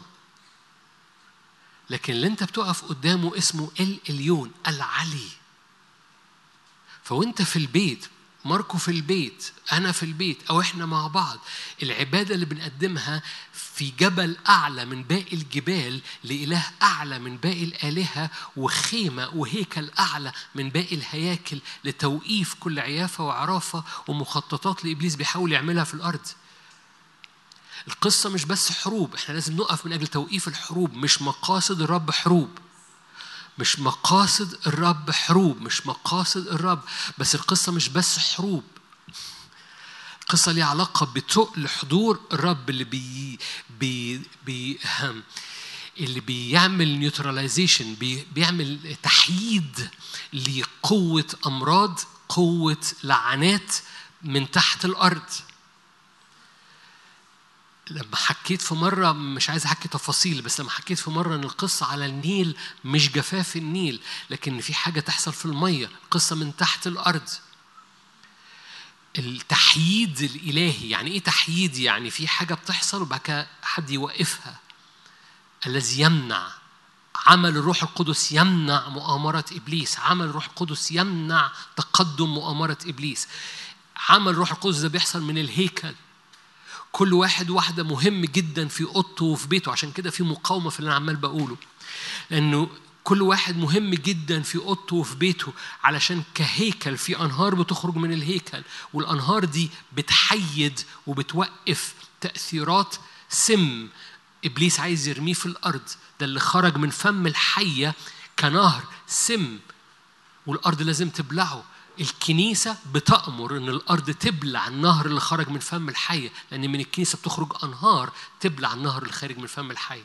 [SPEAKER 1] لكن اللي انت بتقف قدامه اسمه الاليون العلي فوانت في البيت ماركو في البيت انا في البيت او احنا مع بعض العباده اللي بنقدمها في جبل اعلى من باقي الجبال لاله اعلى من باقي الالهه وخيمه وهيكل اعلى من باقي الهياكل لتوقيف كل عيافه وعرافه ومخططات لابليس بيحاول يعملها في الارض القصه مش بس حروب احنا لازم نقف من اجل توقيف الحروب مش مقاصد الرب حروب مش مقاصد الرب حروب مش مقاصد الرب بس القصة مش بس حروب القصة ليها علاقة بتقل حضور الرب اللي بي بي بي اللي بيعمل نيوتراليزيشن بي بيعمل تحييد لقوة أمراض قوة لعنات من تحت الأرض لما حكيت في مرة مش عايز أحكي تفاصيل بس لما حكيت في مرة إن القصة على النيل مش جفاف النيل لكن في حاجة تحصل في المية القصة من تحت الأرض التحييد الإلهي يعني إيه تحييد يعني في حاجة بتحصل وبعد كده حد يوقفها الذي يمنع عمل الروح القدس يمنع مؤامرة إبليس عمل الروح القدس يمنع تقدم مؤامرة إبليس عمل الروح القدس ده بيحصل من الهيكل كل واحد واحدة مهم جدا في أوضته وفي بيته عشان كده في مقاومة في اللي أنا عمال بقوله لأنه كل واحد مهم جدا في اوضته وفي بيته علشان كهيكل في انهار بتخرج من الهيكل والانهار دي بتحيد وبتوقف تاثيرات سم ابليس عايز يرميه في الارض ده اللي خرج من فم الحيه كنهر سم والارض لازم تبلعه الكنيسة بتأمر إن الأرض تبلع النهر اللي خرج من فم الحية لأن من الكنيسة بتخرج أنهار تبلع النهر اللي خارج من فم الحية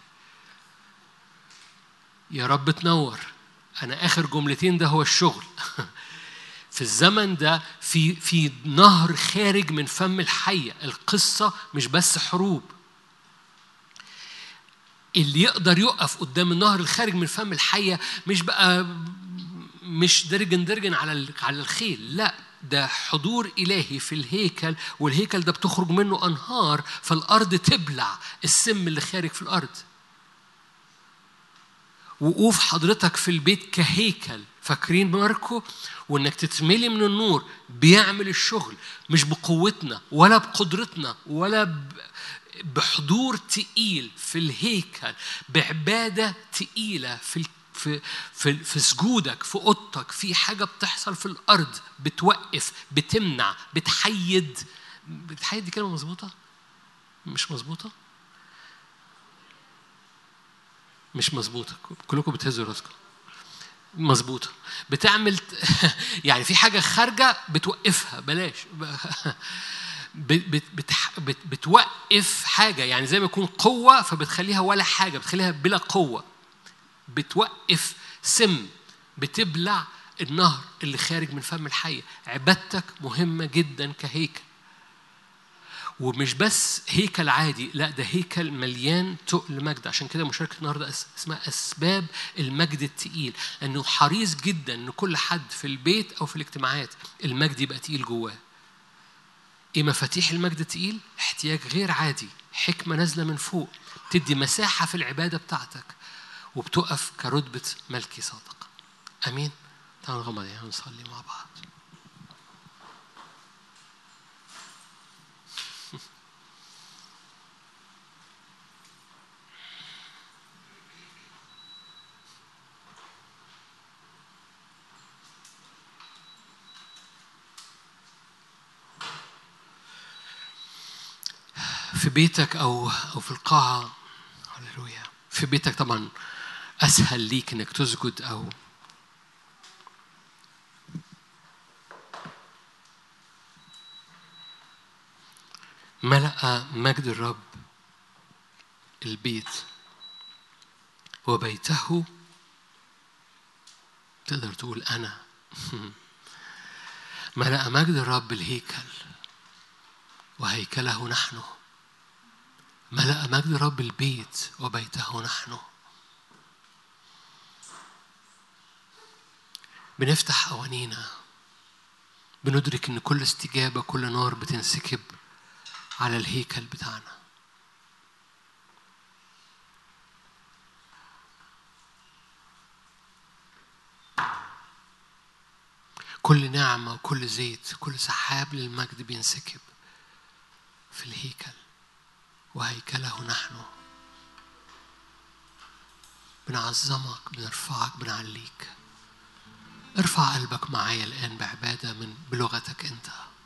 [SPEAKER 1] يا رب تنور أنا آخر جملتين ده هو الشغل في الزمن ده في في نهر خارج من فم الحية القصة مش بس حروب اللي يقدر يقف قدام النهر الخارج من فم الحية مش بقى مش درجن درجن على على الخيل لا ده حضور إلهي في الهيكل والهيكل ده بتخرج منه أنهار فالأرض تبلع السم اللي خارج في الأرض وقوف حضرتك في البيت كهيكل فاكرين ماركو وانك تتملي من النور بيعمل الشغل مش بقوتنا ولا بقدرتنا ولا بحضور تقيل في الهيكل بعباده تقيله في في في في سجودك في اوضتك في حاجه بتحصل في الارض بتوقف بتمنع بتحيد بتحيد دي كلمه مظبوطه مش مظبوطه مش مظبوطه كلكم بتهزوا راسكم مظبوطه بتعمل يعني في حاجه خارجه بتوقفها بلاش بت بت بتوقف حاجه يعني زي ما يكون قوه فبتخليها ولا حاجه بتخليها بلا قوه بتوقف سم بتبلع النهر اللي خارج من فم الحية عبادتك مهمة جدا كهيكل ومش بس هيكل عادي لا ده هيكل مليان تقل مجد عشان كده مشاركة النهارده اسمها أسباب المجد التقيل لأنه حريص جدا إن كل حد في البيت أو في الاجتماعات المجد يبقى تقيل جواه إيه مفاتيح المجد التقيل؟ احتياج غير عادي حكمة نازلة من فوق تدي مساحة في العبادة بتاعتك وبتقف كرتبة ملكي صادق أمين تعالوا نغمض يعني ونصلي مع بعض في بيتك أو أو في القاعة هللويا في بيتك طبعا أسهل ليك إنك تسجد أو ملأ مجد الرب البيت وبيته تقدر تقول أنا ملأ مجد الرب الهيكل وهيكله نحن ملأ مجد الرب البيت وبيته نحن بنفتح أوانينا بندرك إن كل استجابة كل نار بتنسكب على الهيكل بتاعنا كل نعمة وكل زيت كل سحاب للمجد بينسكب في الهيكل وهيكله نحن بنعظمك بنرفعك بنعليك ارفع قلبك معايا الآن بعبادة من بلغتك أنت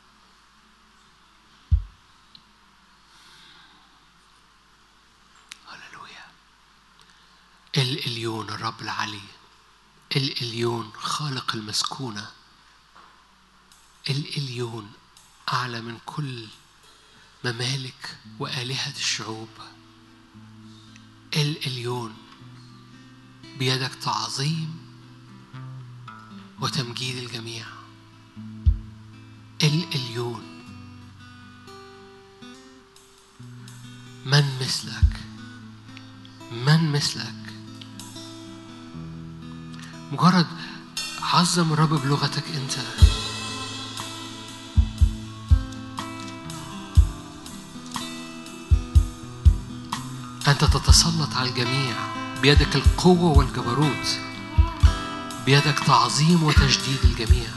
[SPEAKER 1] هللويا الإليون الرب العلي الإليون خالق المسكونة الإليون أعلى من كل ممالك وآلهة الشعوب الإليون بيدك تعظيم وتمجيد الجميع الإليون من مثلك من مثلك مجرد عظم الرب بلغتك انت انت تتسلط على الجميع بيدك القوه والجبروت بيدك تعظيم وتجديد الجميع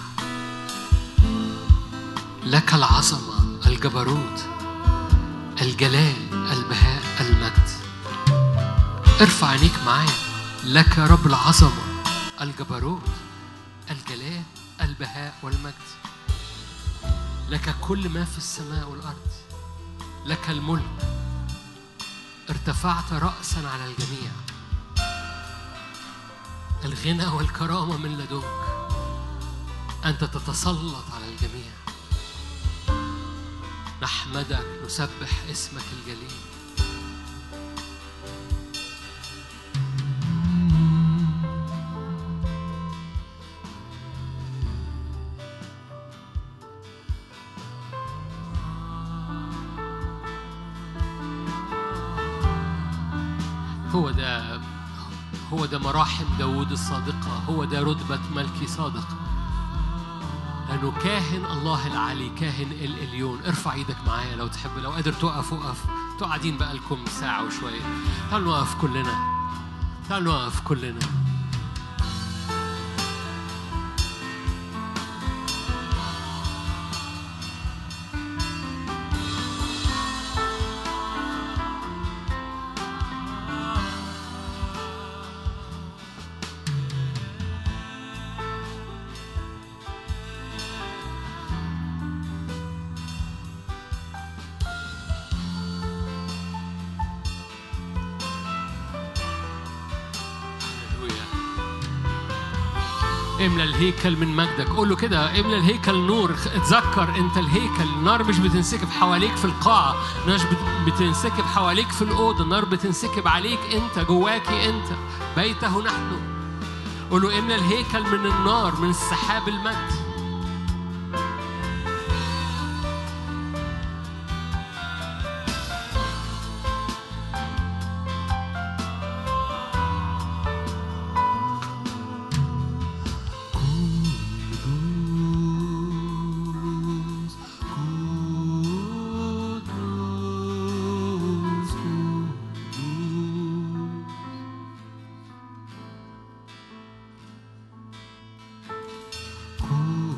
[SPEAKER 1] لك العظمه الجبروت الجلال البهاء المجد ارفع عينيك معايا لك يا رب العظمه الجبروت الجلال البهاء والمجد لك كل ما في السماء والارض لك الملك ارتفعت راسا على الجميع الغنى والكرامه من لدنك انت تتسلط على الجميع نحمدك نسبح اسمك الجليل هو ده هو ده مراحم داوود الصادقة هو ده رتبة ملكي صادق لأنه كاهن الله العلي كاهن الإليون ارفع ايدك معايا لو تحب لو قادر تقف وقف انتوا قاعدين بقالكم ساعة وشوية تعالوا نقف كلنا تعالوا نقف كلنا هللويا املى الهيكل من مجدك قول له كده املى الهيكل نور اتذكر انت الهيكل النار مش بتنسكب حواليك في القاعة النار مش بت- بتنسكب حواليك في الأوضة النار بتنسكب عليك انت جواكي انت بيته نحن قول له املى الهيكل من النار من السحاب المجد
[SPEAKER 2] قدوس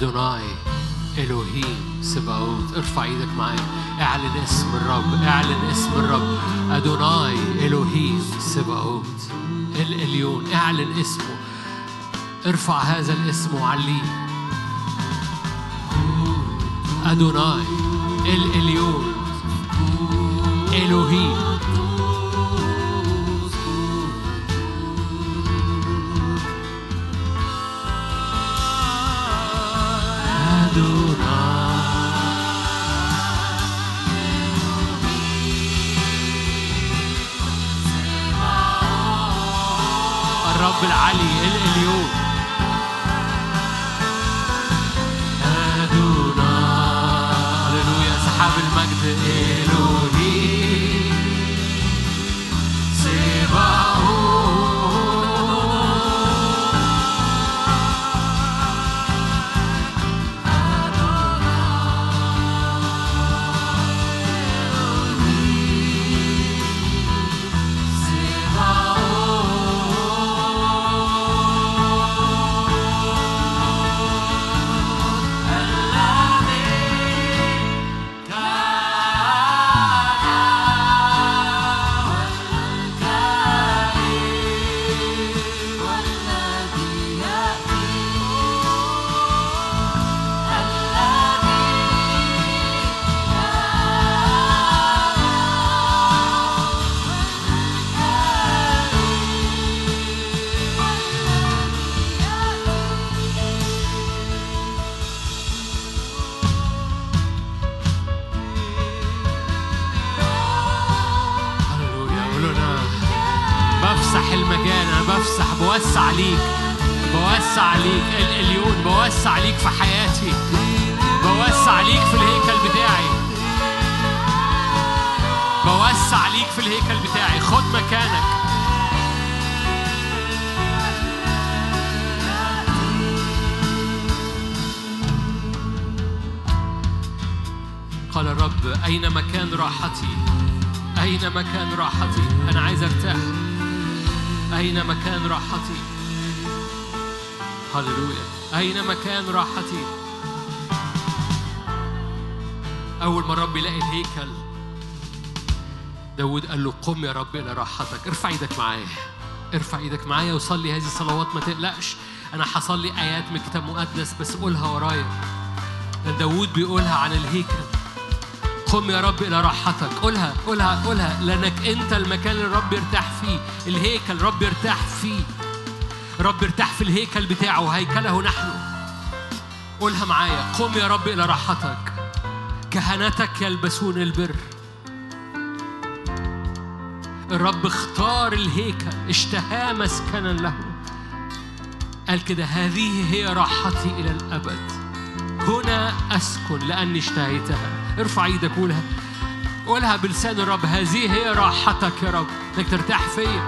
[SPEAKER 1] أدوناي إلهيم سباوت ارفع ايدك معايا اعلن اسم الرب اعلن اسم الرب أدوناي إلهيم سباوت الإليون اعلن اسمه ارفع هذا الاسم وعليه أدوناي الإليون إلهيم الرب العلي الإليون أدونا هللويا سحاب المجد إلهي هللويا قولوا انا بفسح المجال انا بفسح بوسع ليك بوسع ليك الاليون بوسع ليك في حياتي بوسع ليك في الهيكل بتاعي بوسع ليك في الهيكل بتاعي خد مكانك قال الرب أين مكان راحتي أين مكان راحتي أنا عايز أرتاح أين مكان راحتي هللويا أين مكان راحتي أول ما الرب يلاقي الهيكل داود قال له قم يا رب إلى راحتك ارفع ايدك معايا ارفع ايدك معايا وصلي هذه الصلوات ما تقلقش أنا هصلي آيات من كتاب مقدس بس قولها ورايا داود بيقولها عن الهيكل قم يا رب إلى راحتك قولها قولها قولها لأنك أنت المكان اللي الرب يرتاح فيه الهيكل رب يرتاح فيه رب يرتاح في الهيكل بتاعه هيكله نحن قولها معايا قم يا رب إلى راحتك كهنتك يلبسون البر الرب اختار الهيكل اشتهى مسكنا له قال كده هذه هي راحتي إلى الأبد هنا أسكن لأني اشتهيتها ارفع ايدك قولها قولها بلسان الرب هذه هي راحتك يا رب انك ترتاح فيا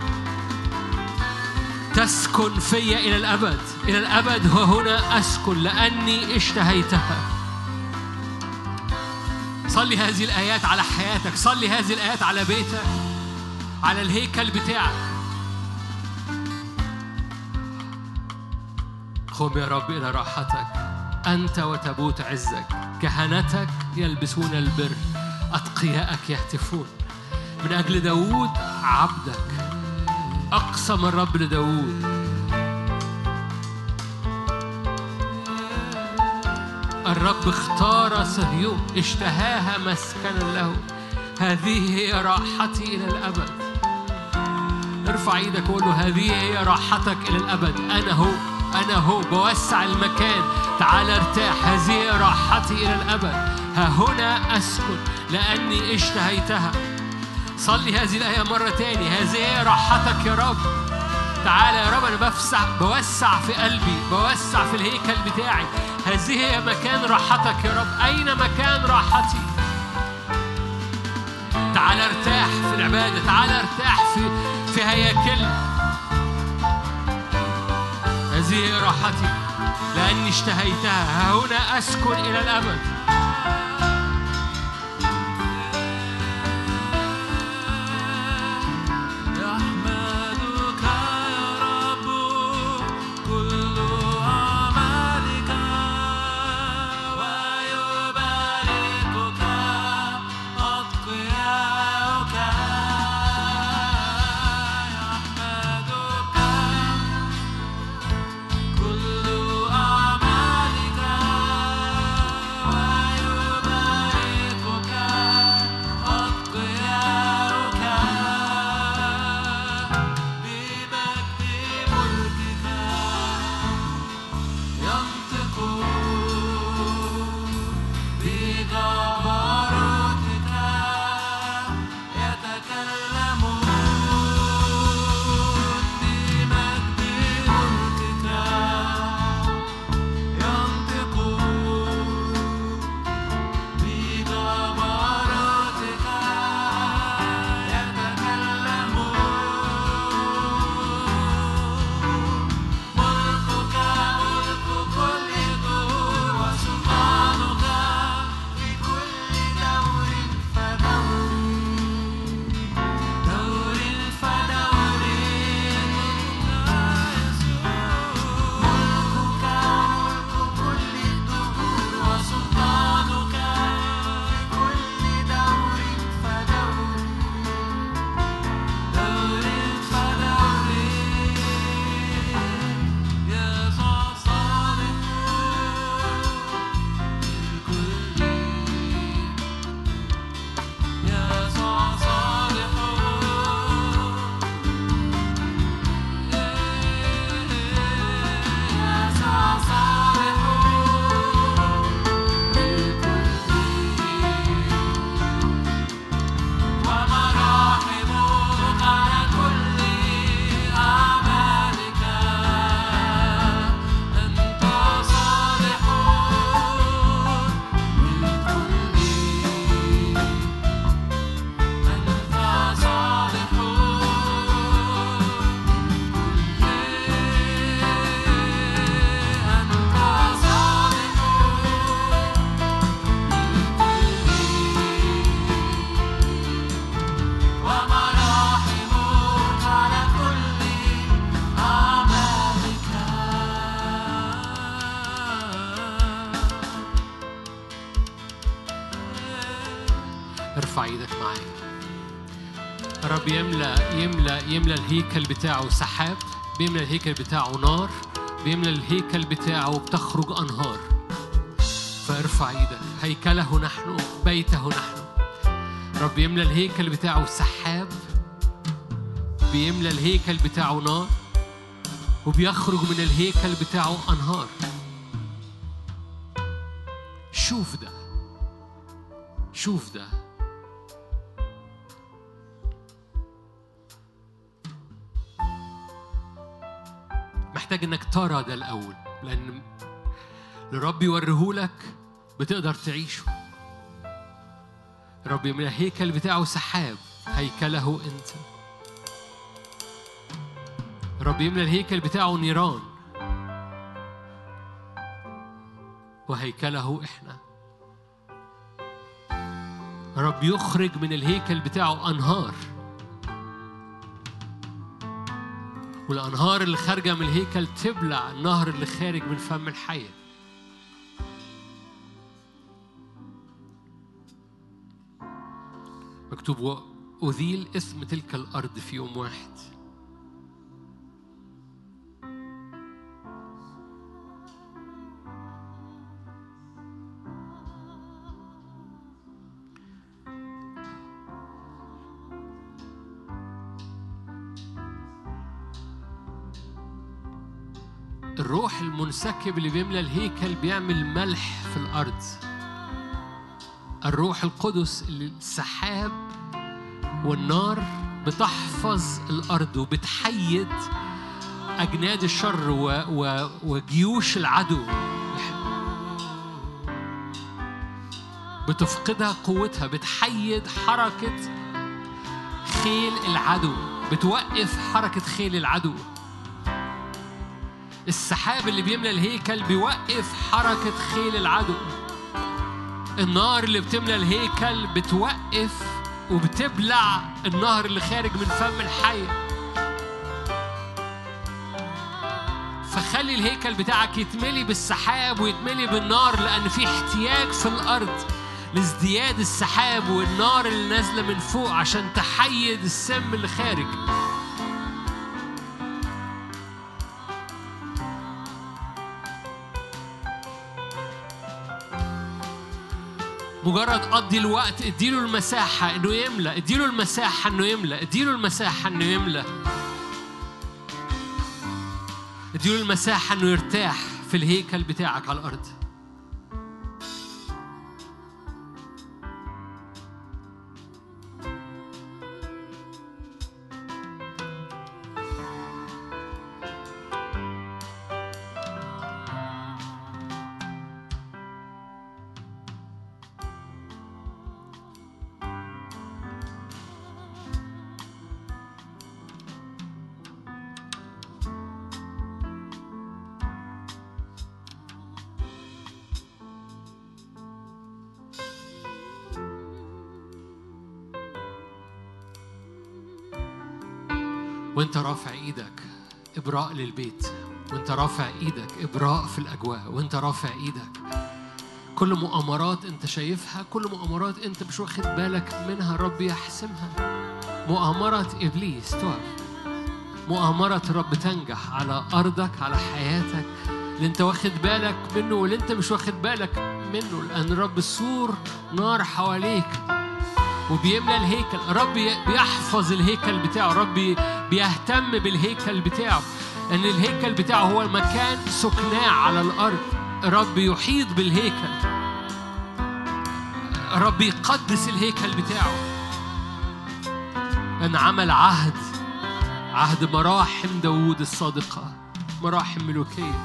[SPEAKER 1] تسكن فيا إلى الأبد إلى الأبد وهنا أسكن لأني اشتهيتها صلي هذه الآيات على حياتك صلي هذه الآيات على بيتك على الهيكل بتاعك قم يا رب إلى راحتك أنت وتبوت عزك كهنتك يلبسون البر أتقياءك يهتفون من أجل داوود عبدك أقسم الرب لداوود الرب اختار صهيون اشتهاها مسكنا له هذه هي راحتي إلى الأبد ارفع ايدك وقول له هذه هي راحتك إلى الأبد أنا هو أنا هو بوسع المكان تعال ارتاح هذه هي راحتي إلى الأبد ها هنا أسكن لأني اشتهيتها صلي هذه الآية مرة تاني هذه هي راحتك يا رب تعالى يا رب أنا بفسع بوسع في قلبي بوسع في الهيكل بتاعي هذه هي مكان راحتك يا رب أين مكان راحتي تعالى ارتاح في العبادة تعالى ارتاح في في هياكلنا هذه هي راحتي لأني اشتهيتها ها هنا أسكن إلى الأبد
[SPEAKER 2] يحمدك يا رب كل أعمالك
[SPEAKER 1] ارفع ايدك معايا رب يملى يملى يملى الهيكل بتاعه سحاب بيملى الهيكل بتاعه نار بيملى الهيكل بتاعه بتخرج انهار فارفع ايدك هيكله نحن بيته نحن رب يملى الهيكل بتاعه سحاب بيملى الهيكل بتاعه نار وبيخرج من الهيكل بتاعه انهار شوف ده شوف ده محتاج انك ترى ده الاول لان الرب يوريهولك بتقدر تعيشه رب من الهيكل بتاعه سحاب هيكله انت رب يملى الهيكل بتاعه نيران وهيكله احنا رب يخرج من الهيكل بتاعه انهار والانهار اللي خارجه من الهيكل تبلع النهر اللي خارج من فم الحيه مكتوب وأذيل اسم تلك الأرض في يوم واحد الروح المنسكب اللي بيملى الهيكل بيعمل ملح في الأرض الروح القدس اللي السحاب والنار بتحفظ الأرض وبتحيد أجناد الشر و... و... وجيوش العدو بتفقدها قوتها بتحيد حركة خيل العدو بتوقف حركة خيل العدو السحاب اللي بيملى الهيكل بيوقف حركة خيل العدو النار اللي بتملى الهيكل بتوقف وبتبلع النهر اللي خارج من فم الحية فخلي الهيكل بتاعك يتملي بالسحاب ويتملي بالنار لأن في احتياج في الأرض لازدياد السحاب والنار اللي نازلة من فوق عشان تحيد السم اللي خارج مجرد قضي الوقت اديله المساحة انه يملى اديله المساحة انه يملى اديله المساحة انه يملى اديله المساحة انه يرتاح في الهيكل بتاعك على الأرض وانت رافع ايدك ابراء للبيت وانت رافع ايدك ابراء في الاجواء وانت رافع ايدك كل مؤامرات انت شايفها كل مؤامرات انت مش واخد بالك منها رب يحسمها مؤامرة ابليس تقف مؤامرة رب تنجح على ارضك على حياتك اللي انت واخد بالك منه واللي انت مش واخد بالك منه لان رب سور نار حواليك وبيملى الهيكل رب بيحفظ الهيكل بتاعه رب بيهتم بالهيكل بتاعه ان الهيكل بتاعه هو المكان سكناه على الارض رب يحيط بالهيكل رب يقدس الهيكل بتاعه ان عمل عهد عهد مراحم داوود الصادقة مراحم ملوكية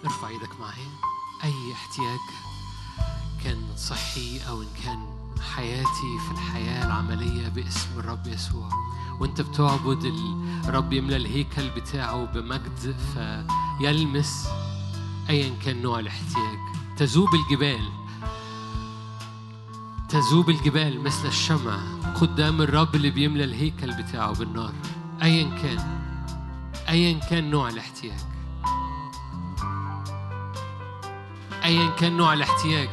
[SPEAKER 1] ارفع ايدك معايا اي احتياج كان صحي او ان كان حياتي في الحياه العمليه باسم الرب يسوع وانت بتعبد الرب يملى الهيكل بتاعه بمجد فيلمس ايا كان نوع الاحتياج تذوب الجبال تذوب الجبال مثل الشمع قدام الرب اللي بيملى الهيكل بتاعه بالنار ايا كان ايا كان نوع الاحتياج ايا كان نوع الاحتياج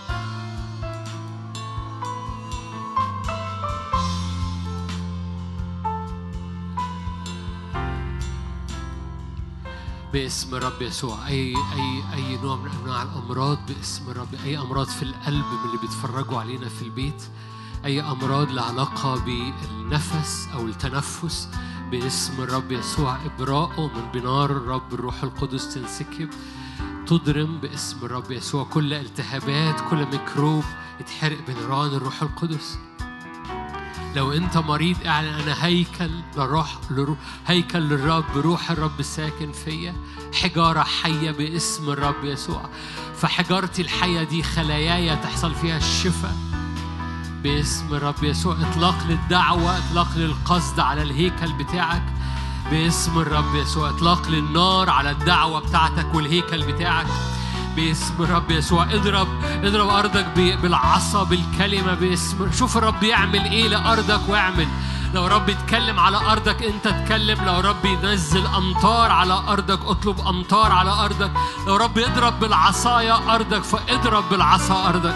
[SPEAKER 1] باسم الرب يسوع اي اي اي نوع من انواع الامراض باسم الرب اي امراض في القلب من اللي بيتفرجوا علينا في البيت اي امراض لها علاقه بالنفس او التنفس باسم الرب يسوع ابراءه من بنار الرب الروح القدس تنسكب تضرم باسم الرب يسوع كل التهابات كل ميكروب يتحرق بنيران الروح القدس لو انت مريض اعلن انا هيكل لروح لروح هيكل للرب روح الرب ساكن فيا حجاره حيه باسم الرب يسوع فحجارتي الحيه دي خلاياي تحصل فيها الشفاء باسم الرب يسوع اطلاق للدعوه اطلاق للقصد على الهيكل بتاعك باسم الرب يسوع اطلاق للنار على الدعوه بتاعتك والهيكل بتاعك باسم الرب يسوع اضرب اضرب ارضك بالعصا بالكلمه باسم شوف الرب يعمل ايه لارضك واعمل لو رب يتكلم على ارضك انت اتكلم لو رب ينزل امطار على ارضك اطلب امطار على ارضك لو رب يضرب بالعصايه ارضك فاضرب بالعصا ارضك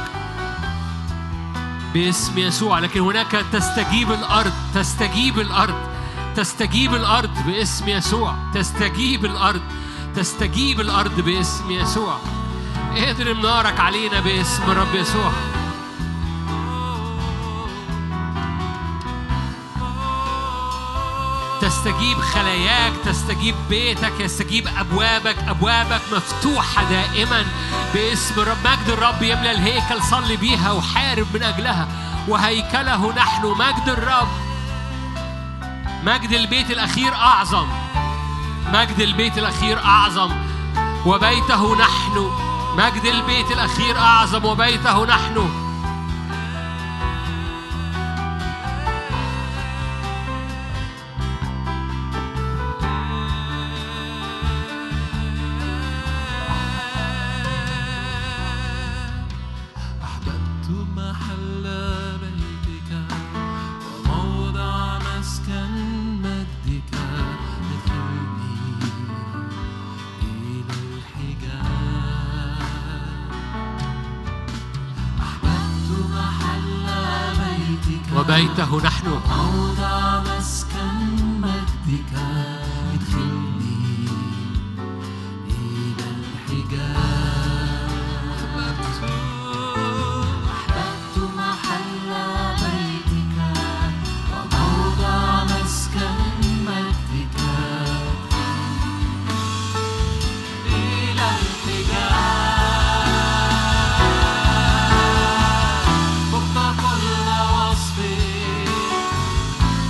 [SPEAKER 1] باسم يسوع لكن هناك تستجيب الارض تستجيب الارض تستجيب الارض باسم يسوع تستجيب الارض تستجيب الارض باسم يسوع اضرب نارك علينا باسم الرب يسوع تستجيب خلاياك تستجيب بيتك يستجيب أبوابك أبوابك مفتوحة دائما باسم الرب مجد الرب يملى الهيكل صلي بيها وحارب من أجلها وهيكله نحن مجد الرب مجد البيت الأخير أعظم مجد البيت الأخير أعظم وبيته نحن مجد البيت الأخير أعظم وبيته نحن بيته نحن
[SPEAKER 2] موضع مسكن مجدك ادخلني إلى الحجاب أحببت محل بيتك وموضع مسكن مجدك إلى الحجاب فوق كل وصف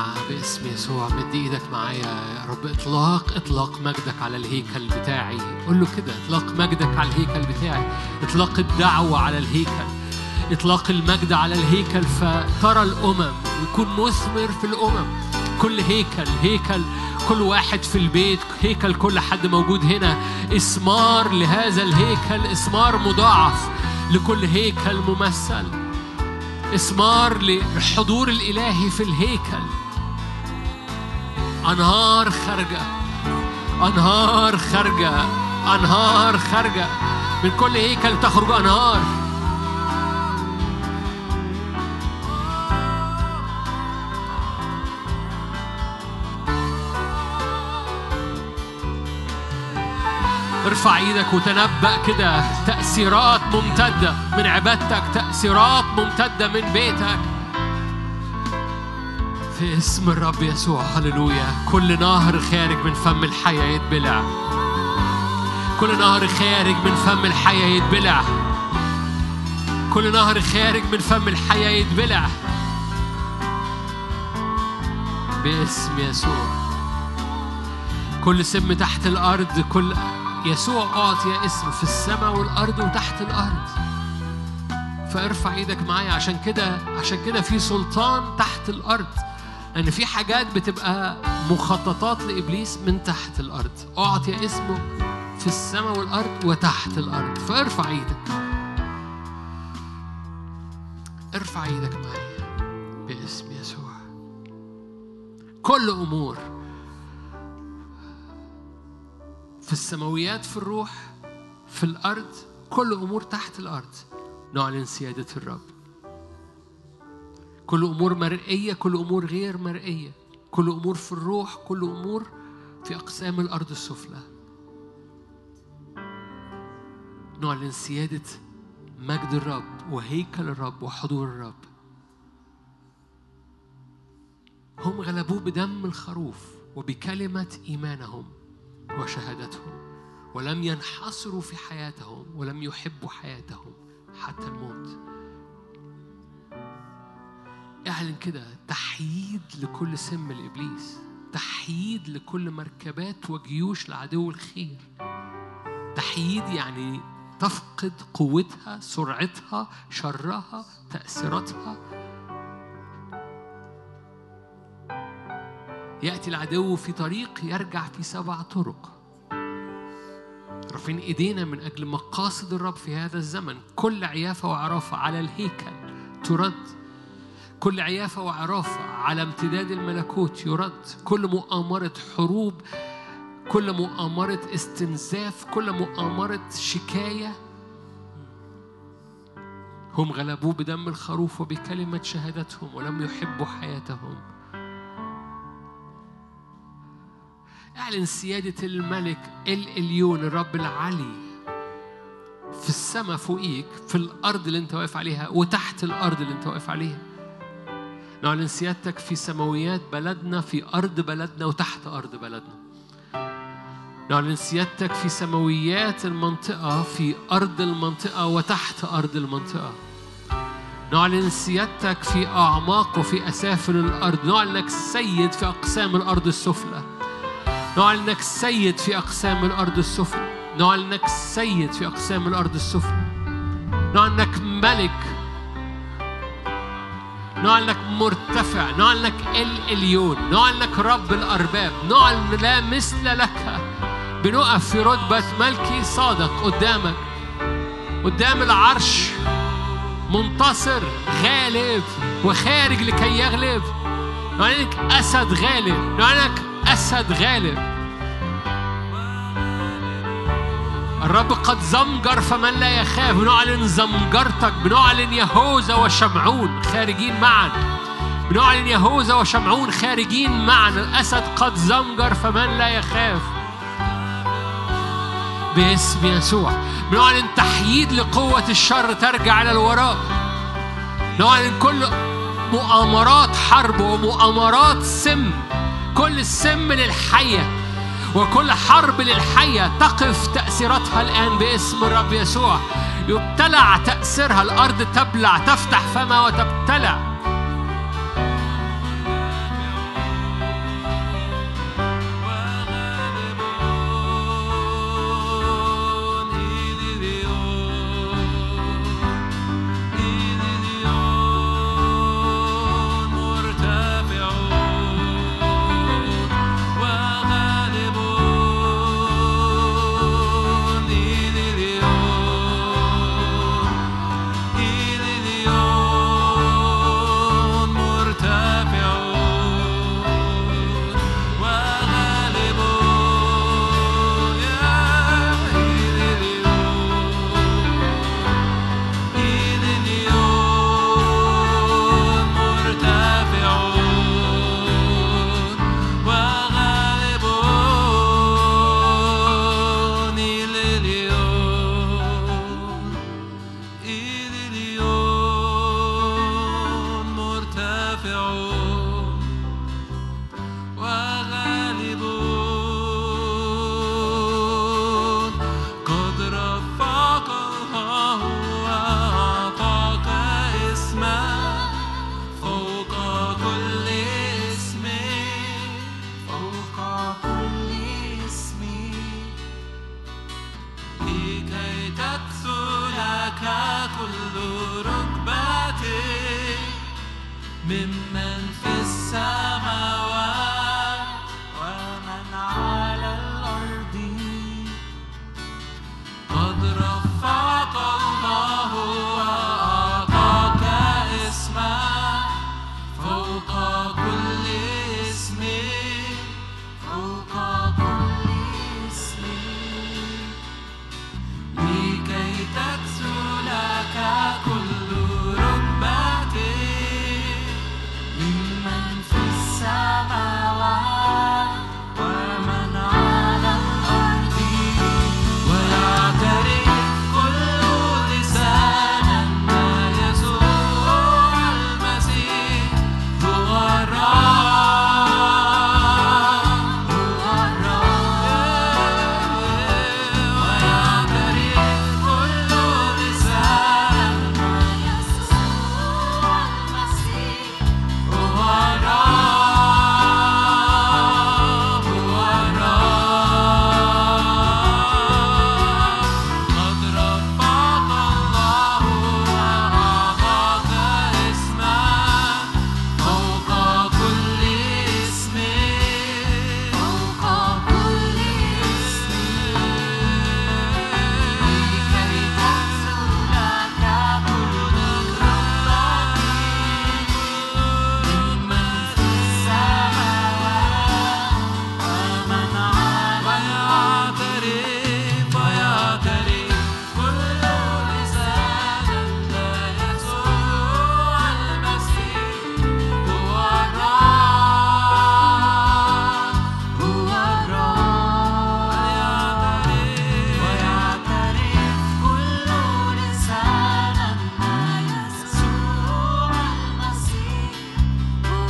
[SPEAKER 1] باسم يسوع مد ايدك معايا يا رب اطلاق اطلاق مجدك على الهيكل بتاعي قول له كده اطلاق مجدك على الهيكل بتاعي اطلاق الدعوه على الهيكل اطلاق المجد على الهيكل فترى الامم ويكون مثمر في الامم كل هيكل هيكل كل واحد في البيت هيكل كل حد موجود هنا اسمار لهذا الهيكل اسمار مضاعف لكل هيكل ممثل اسمار للحضور الالهي في الهيكل انهار خارجه انهار خارجه انهار خارجه من كل هيكل تخرج انهار ارفع ايدك وتنبأ كده تأثيرات ممتدة من عبادتك تأثيرات ممتدة من بيتك في اسم الرب يسوع هللويا كل نهر خارج من فم الحياة يتبلع كل نهر خارج من فم الحياة يتبلع كل نهر خارج من فم الحياة يتبلع باسم يسوع كل سم تحت الأرض كل يسوع أعطي اسم في السماء والأرض وتحت الأرض فارفع ايدك معايا عشان كده عشان كده في سلطان تحت الأرض لأن في حاجات بتبقى مخططات لإبليس من تحت الأرض أعطي اسمه في السماء والأرض وتحت الأرض فارفع ايدك ارفع ايدك معايا باسم يسوع كل أمور في السماويات في الروح في الأرض كل أمور تحت الأرض نعلن سيادة الرب كل أمور مرئية كل أمور غير مرئية كل أمور في الروح كل أمور في أقسام الأرض السفلى نعلن سيادة مجد الرب وهيكل الرب وحضور الرب هم غلبوه بدم الخروف وبكلمة إيمانهم وشهادتهم ولم ينحصروا في حياتهم ولم يحبوا حياتهم حتى الموت اعلن كده تحييد لكل سم الابليس تحييد لكل مركبات وجيوش لعدو الخير تحييد يعني تفقد قوتها سرعتها شرها تأثيراتها يأتي العدو في طريق يرجع في سبع طرق رافعين ايدينا من اجل مقاصد الرب في هذا الزمن كل عيافه وعرافه على الهيكل ترد كل عيافه وعرافه على امتداد الملكوت يرد كل مؤامره حروب كل مؤامره استنزاف كل مؤامره شكايه هم غلبوه بدم الخروف وبكلمه شهادتهم ولم يحبوا حياتهم اعلن سيادة الملك الإليون الرب العلي في السماء فوقيك في الأرض اللي أنت واقف عليها وتحت الأرض اللي أنت واقف عليها نعلن سيادتك في سماويات بلدنا في أرض بلدنا وتحت أرض بلدنا نعلن سيادتك في سماويات المنطقة في أرض المنطقة وتحت أرض المنطقة نعلن سيادتك في أعماق وفي أسافل الأرض نعلنك سيد في أقسام الأرض السفلى نعلنك سيد في أقسام الأرض السفلى نعلنك سيد في أقسام الأرض السفلى نعلنك ملك نعلنك مرتفع نعلنك الإليون نعلنك رب الأرباب نعلن لا مثل لك بنقف في رتبة ملكي صادق قدامك قدام العرش منتصر غالب وخارج لكي يغلب نعلنك أسد غالب نعلنك أسد غالب الرب قد زمجر فمن لا يخاف بنعلن زمجرتك بنعلن يهوذا وشمعون خارجين معا بنعلن يهوذا وشمعون خارجين معا الأسد قد زمجر فمن لا يخاف باسم يسوع بنعلن تحييد لقوة الشر ترجع إلى الوراء نعلن كل مؤامرات حرب ومؤامرات سم كل السم للحية وكل حرب للحية تقف تأثيراتها الآن باسم الرب يسوع يبتلع تأثيرها الأرض تبلع تفتح فمها وتبتلع
[SPEAKER 2] ممن في السماوات ومن على الأرض قد رفعك الله وأعطاك اسما فوق كل اسم فوق كل اسم لكي تكسو لك كل ركبة ممن في السماوات ومن على الأرض ويعترف كل لسان أن يسوع المسيح هو الرب هو الرب ويعترف كل لسان أن يسوع المسيح هو الرب هو الرب قد رفعك الله وأعطاك اسما فوق كل اسم فوق كل اسم لكي تكسو لك كل ركبة ممن في السماوات ومن على ويعترف ويعترف كل لسان أن يسوع المسيح هو الرب هو الرب ويعترف كل لسان أن يسوع المسيح هو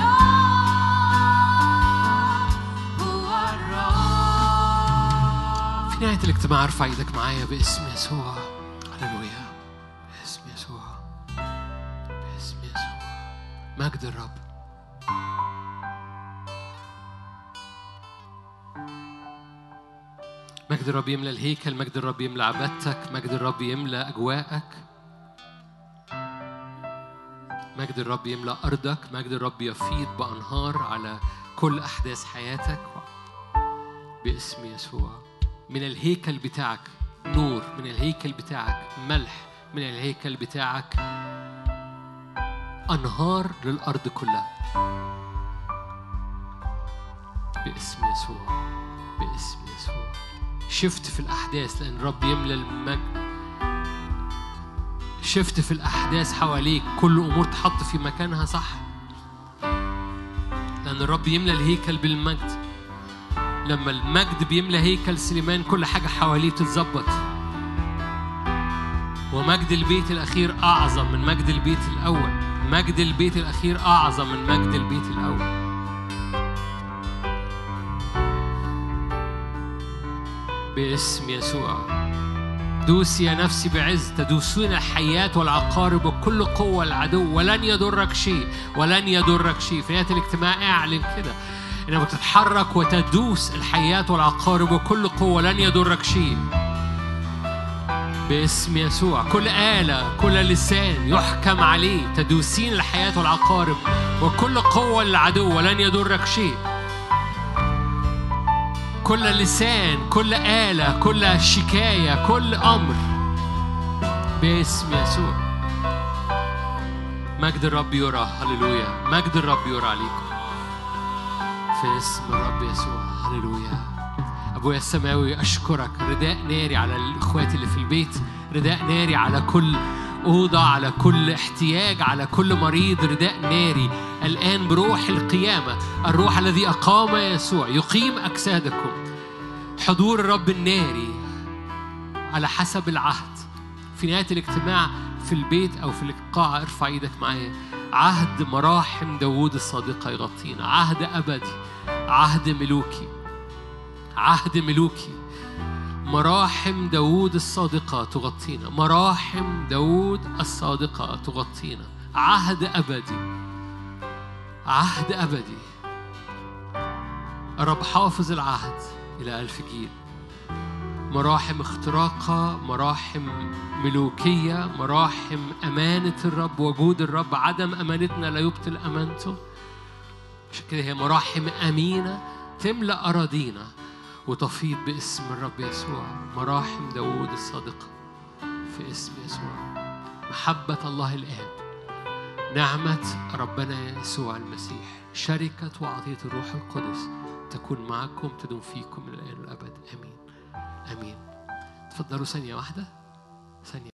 [SPEAKER 2] الرب هو الرب
[SPEAKER 1] في نهاية الاجتماع ارفع ايدك معايا باسم يسوع هللويا باسم يسوع باسم يسوع مجد الرب مجد الرب يملى الهيكل مجد الرب يملى عبادتك مجد الرب يملى أجواءك مجد الرب يملى أرضك مجد الرب يفيض بأنهار على كل أحداث حياتك باسم يسوع من الهيكل بتاعك نور من الهيكل بتاعك ملح من الهيكل بتاعك أنهار للأرض كلها باسم يسوع باسم يسوع شفت في الأحداث لأن الرب يملى المجد شفت في الأحداث حواليك كل أمور تحط في مكانها صح لأن الرب يملى الهيكل بالمجد لما المجد بيملى هيكل سليمان كل حاجة حواليه تتظبط ومجد البيت الأخير أعظم من مجد البيت الأول مجد البيت الأخير أعظم من مجد البيت الأول باسم يسوع دوس يا نفسي بعز تدوسون الحيات والعقارب وكل قوة العدو ولن يضرك شيء ولن يضرك شيء في نهاية الاجتماع اعلن كده انك بتتحرك وتدوس الحيات والعقارب وكل قوة لن يضرك شيء باسم يسوع كل آلة كل لسان يحكم عليه تدوسين الحياة والعقارب وكل قوة للعدو ولن يضرك شيء كل لسان كل آلة كل شكاية كل أمر باسم يسوع مجد الرب يرى هللويا مجد الرب يرى عليكم في اسم الرب يسوع هللويا أبويا السماوي أشكرك رداء ناري على الإخوات اللي في البيت رداء ناري على كل أوضة على كل احتياج على كل مريض رداء ناري الآن بروح القيامة الروح الذي أقام يسوع يقيم أجسادكم حضور الرب الناري على حسب العهد في نهاية الاجتماع في البيت أو في القاعة ارفع ايدك معايا عهد مراحم داوود الصادقة يغطينا عهد أبدي عهد ملوكي عهد ملوكي مراحم داوود الصادقة تغطينا مراحم داوود الصادقة تغطينا عهد أبدي عهد أبدي الرب حافظ العهد إلى ألف جيل مراحم اختراقة مراحم ملوكية مراحم أمانة الرب وجود الرب عدم أمانتنا لا يبطل أمانته عشان كده هي مراحم أمينة تملأ أراضينا وتفيض باسم الرب يسوع مراحم داوود الصادقة في اسم يسوع محبة الله الآب نعمة ربنا يسوع المسيح شركة وعطية الروح القدس تكون معكم تدوم فيكم من الآن والأبد آمين آمين تفضلوا ثانية واحدة ثانية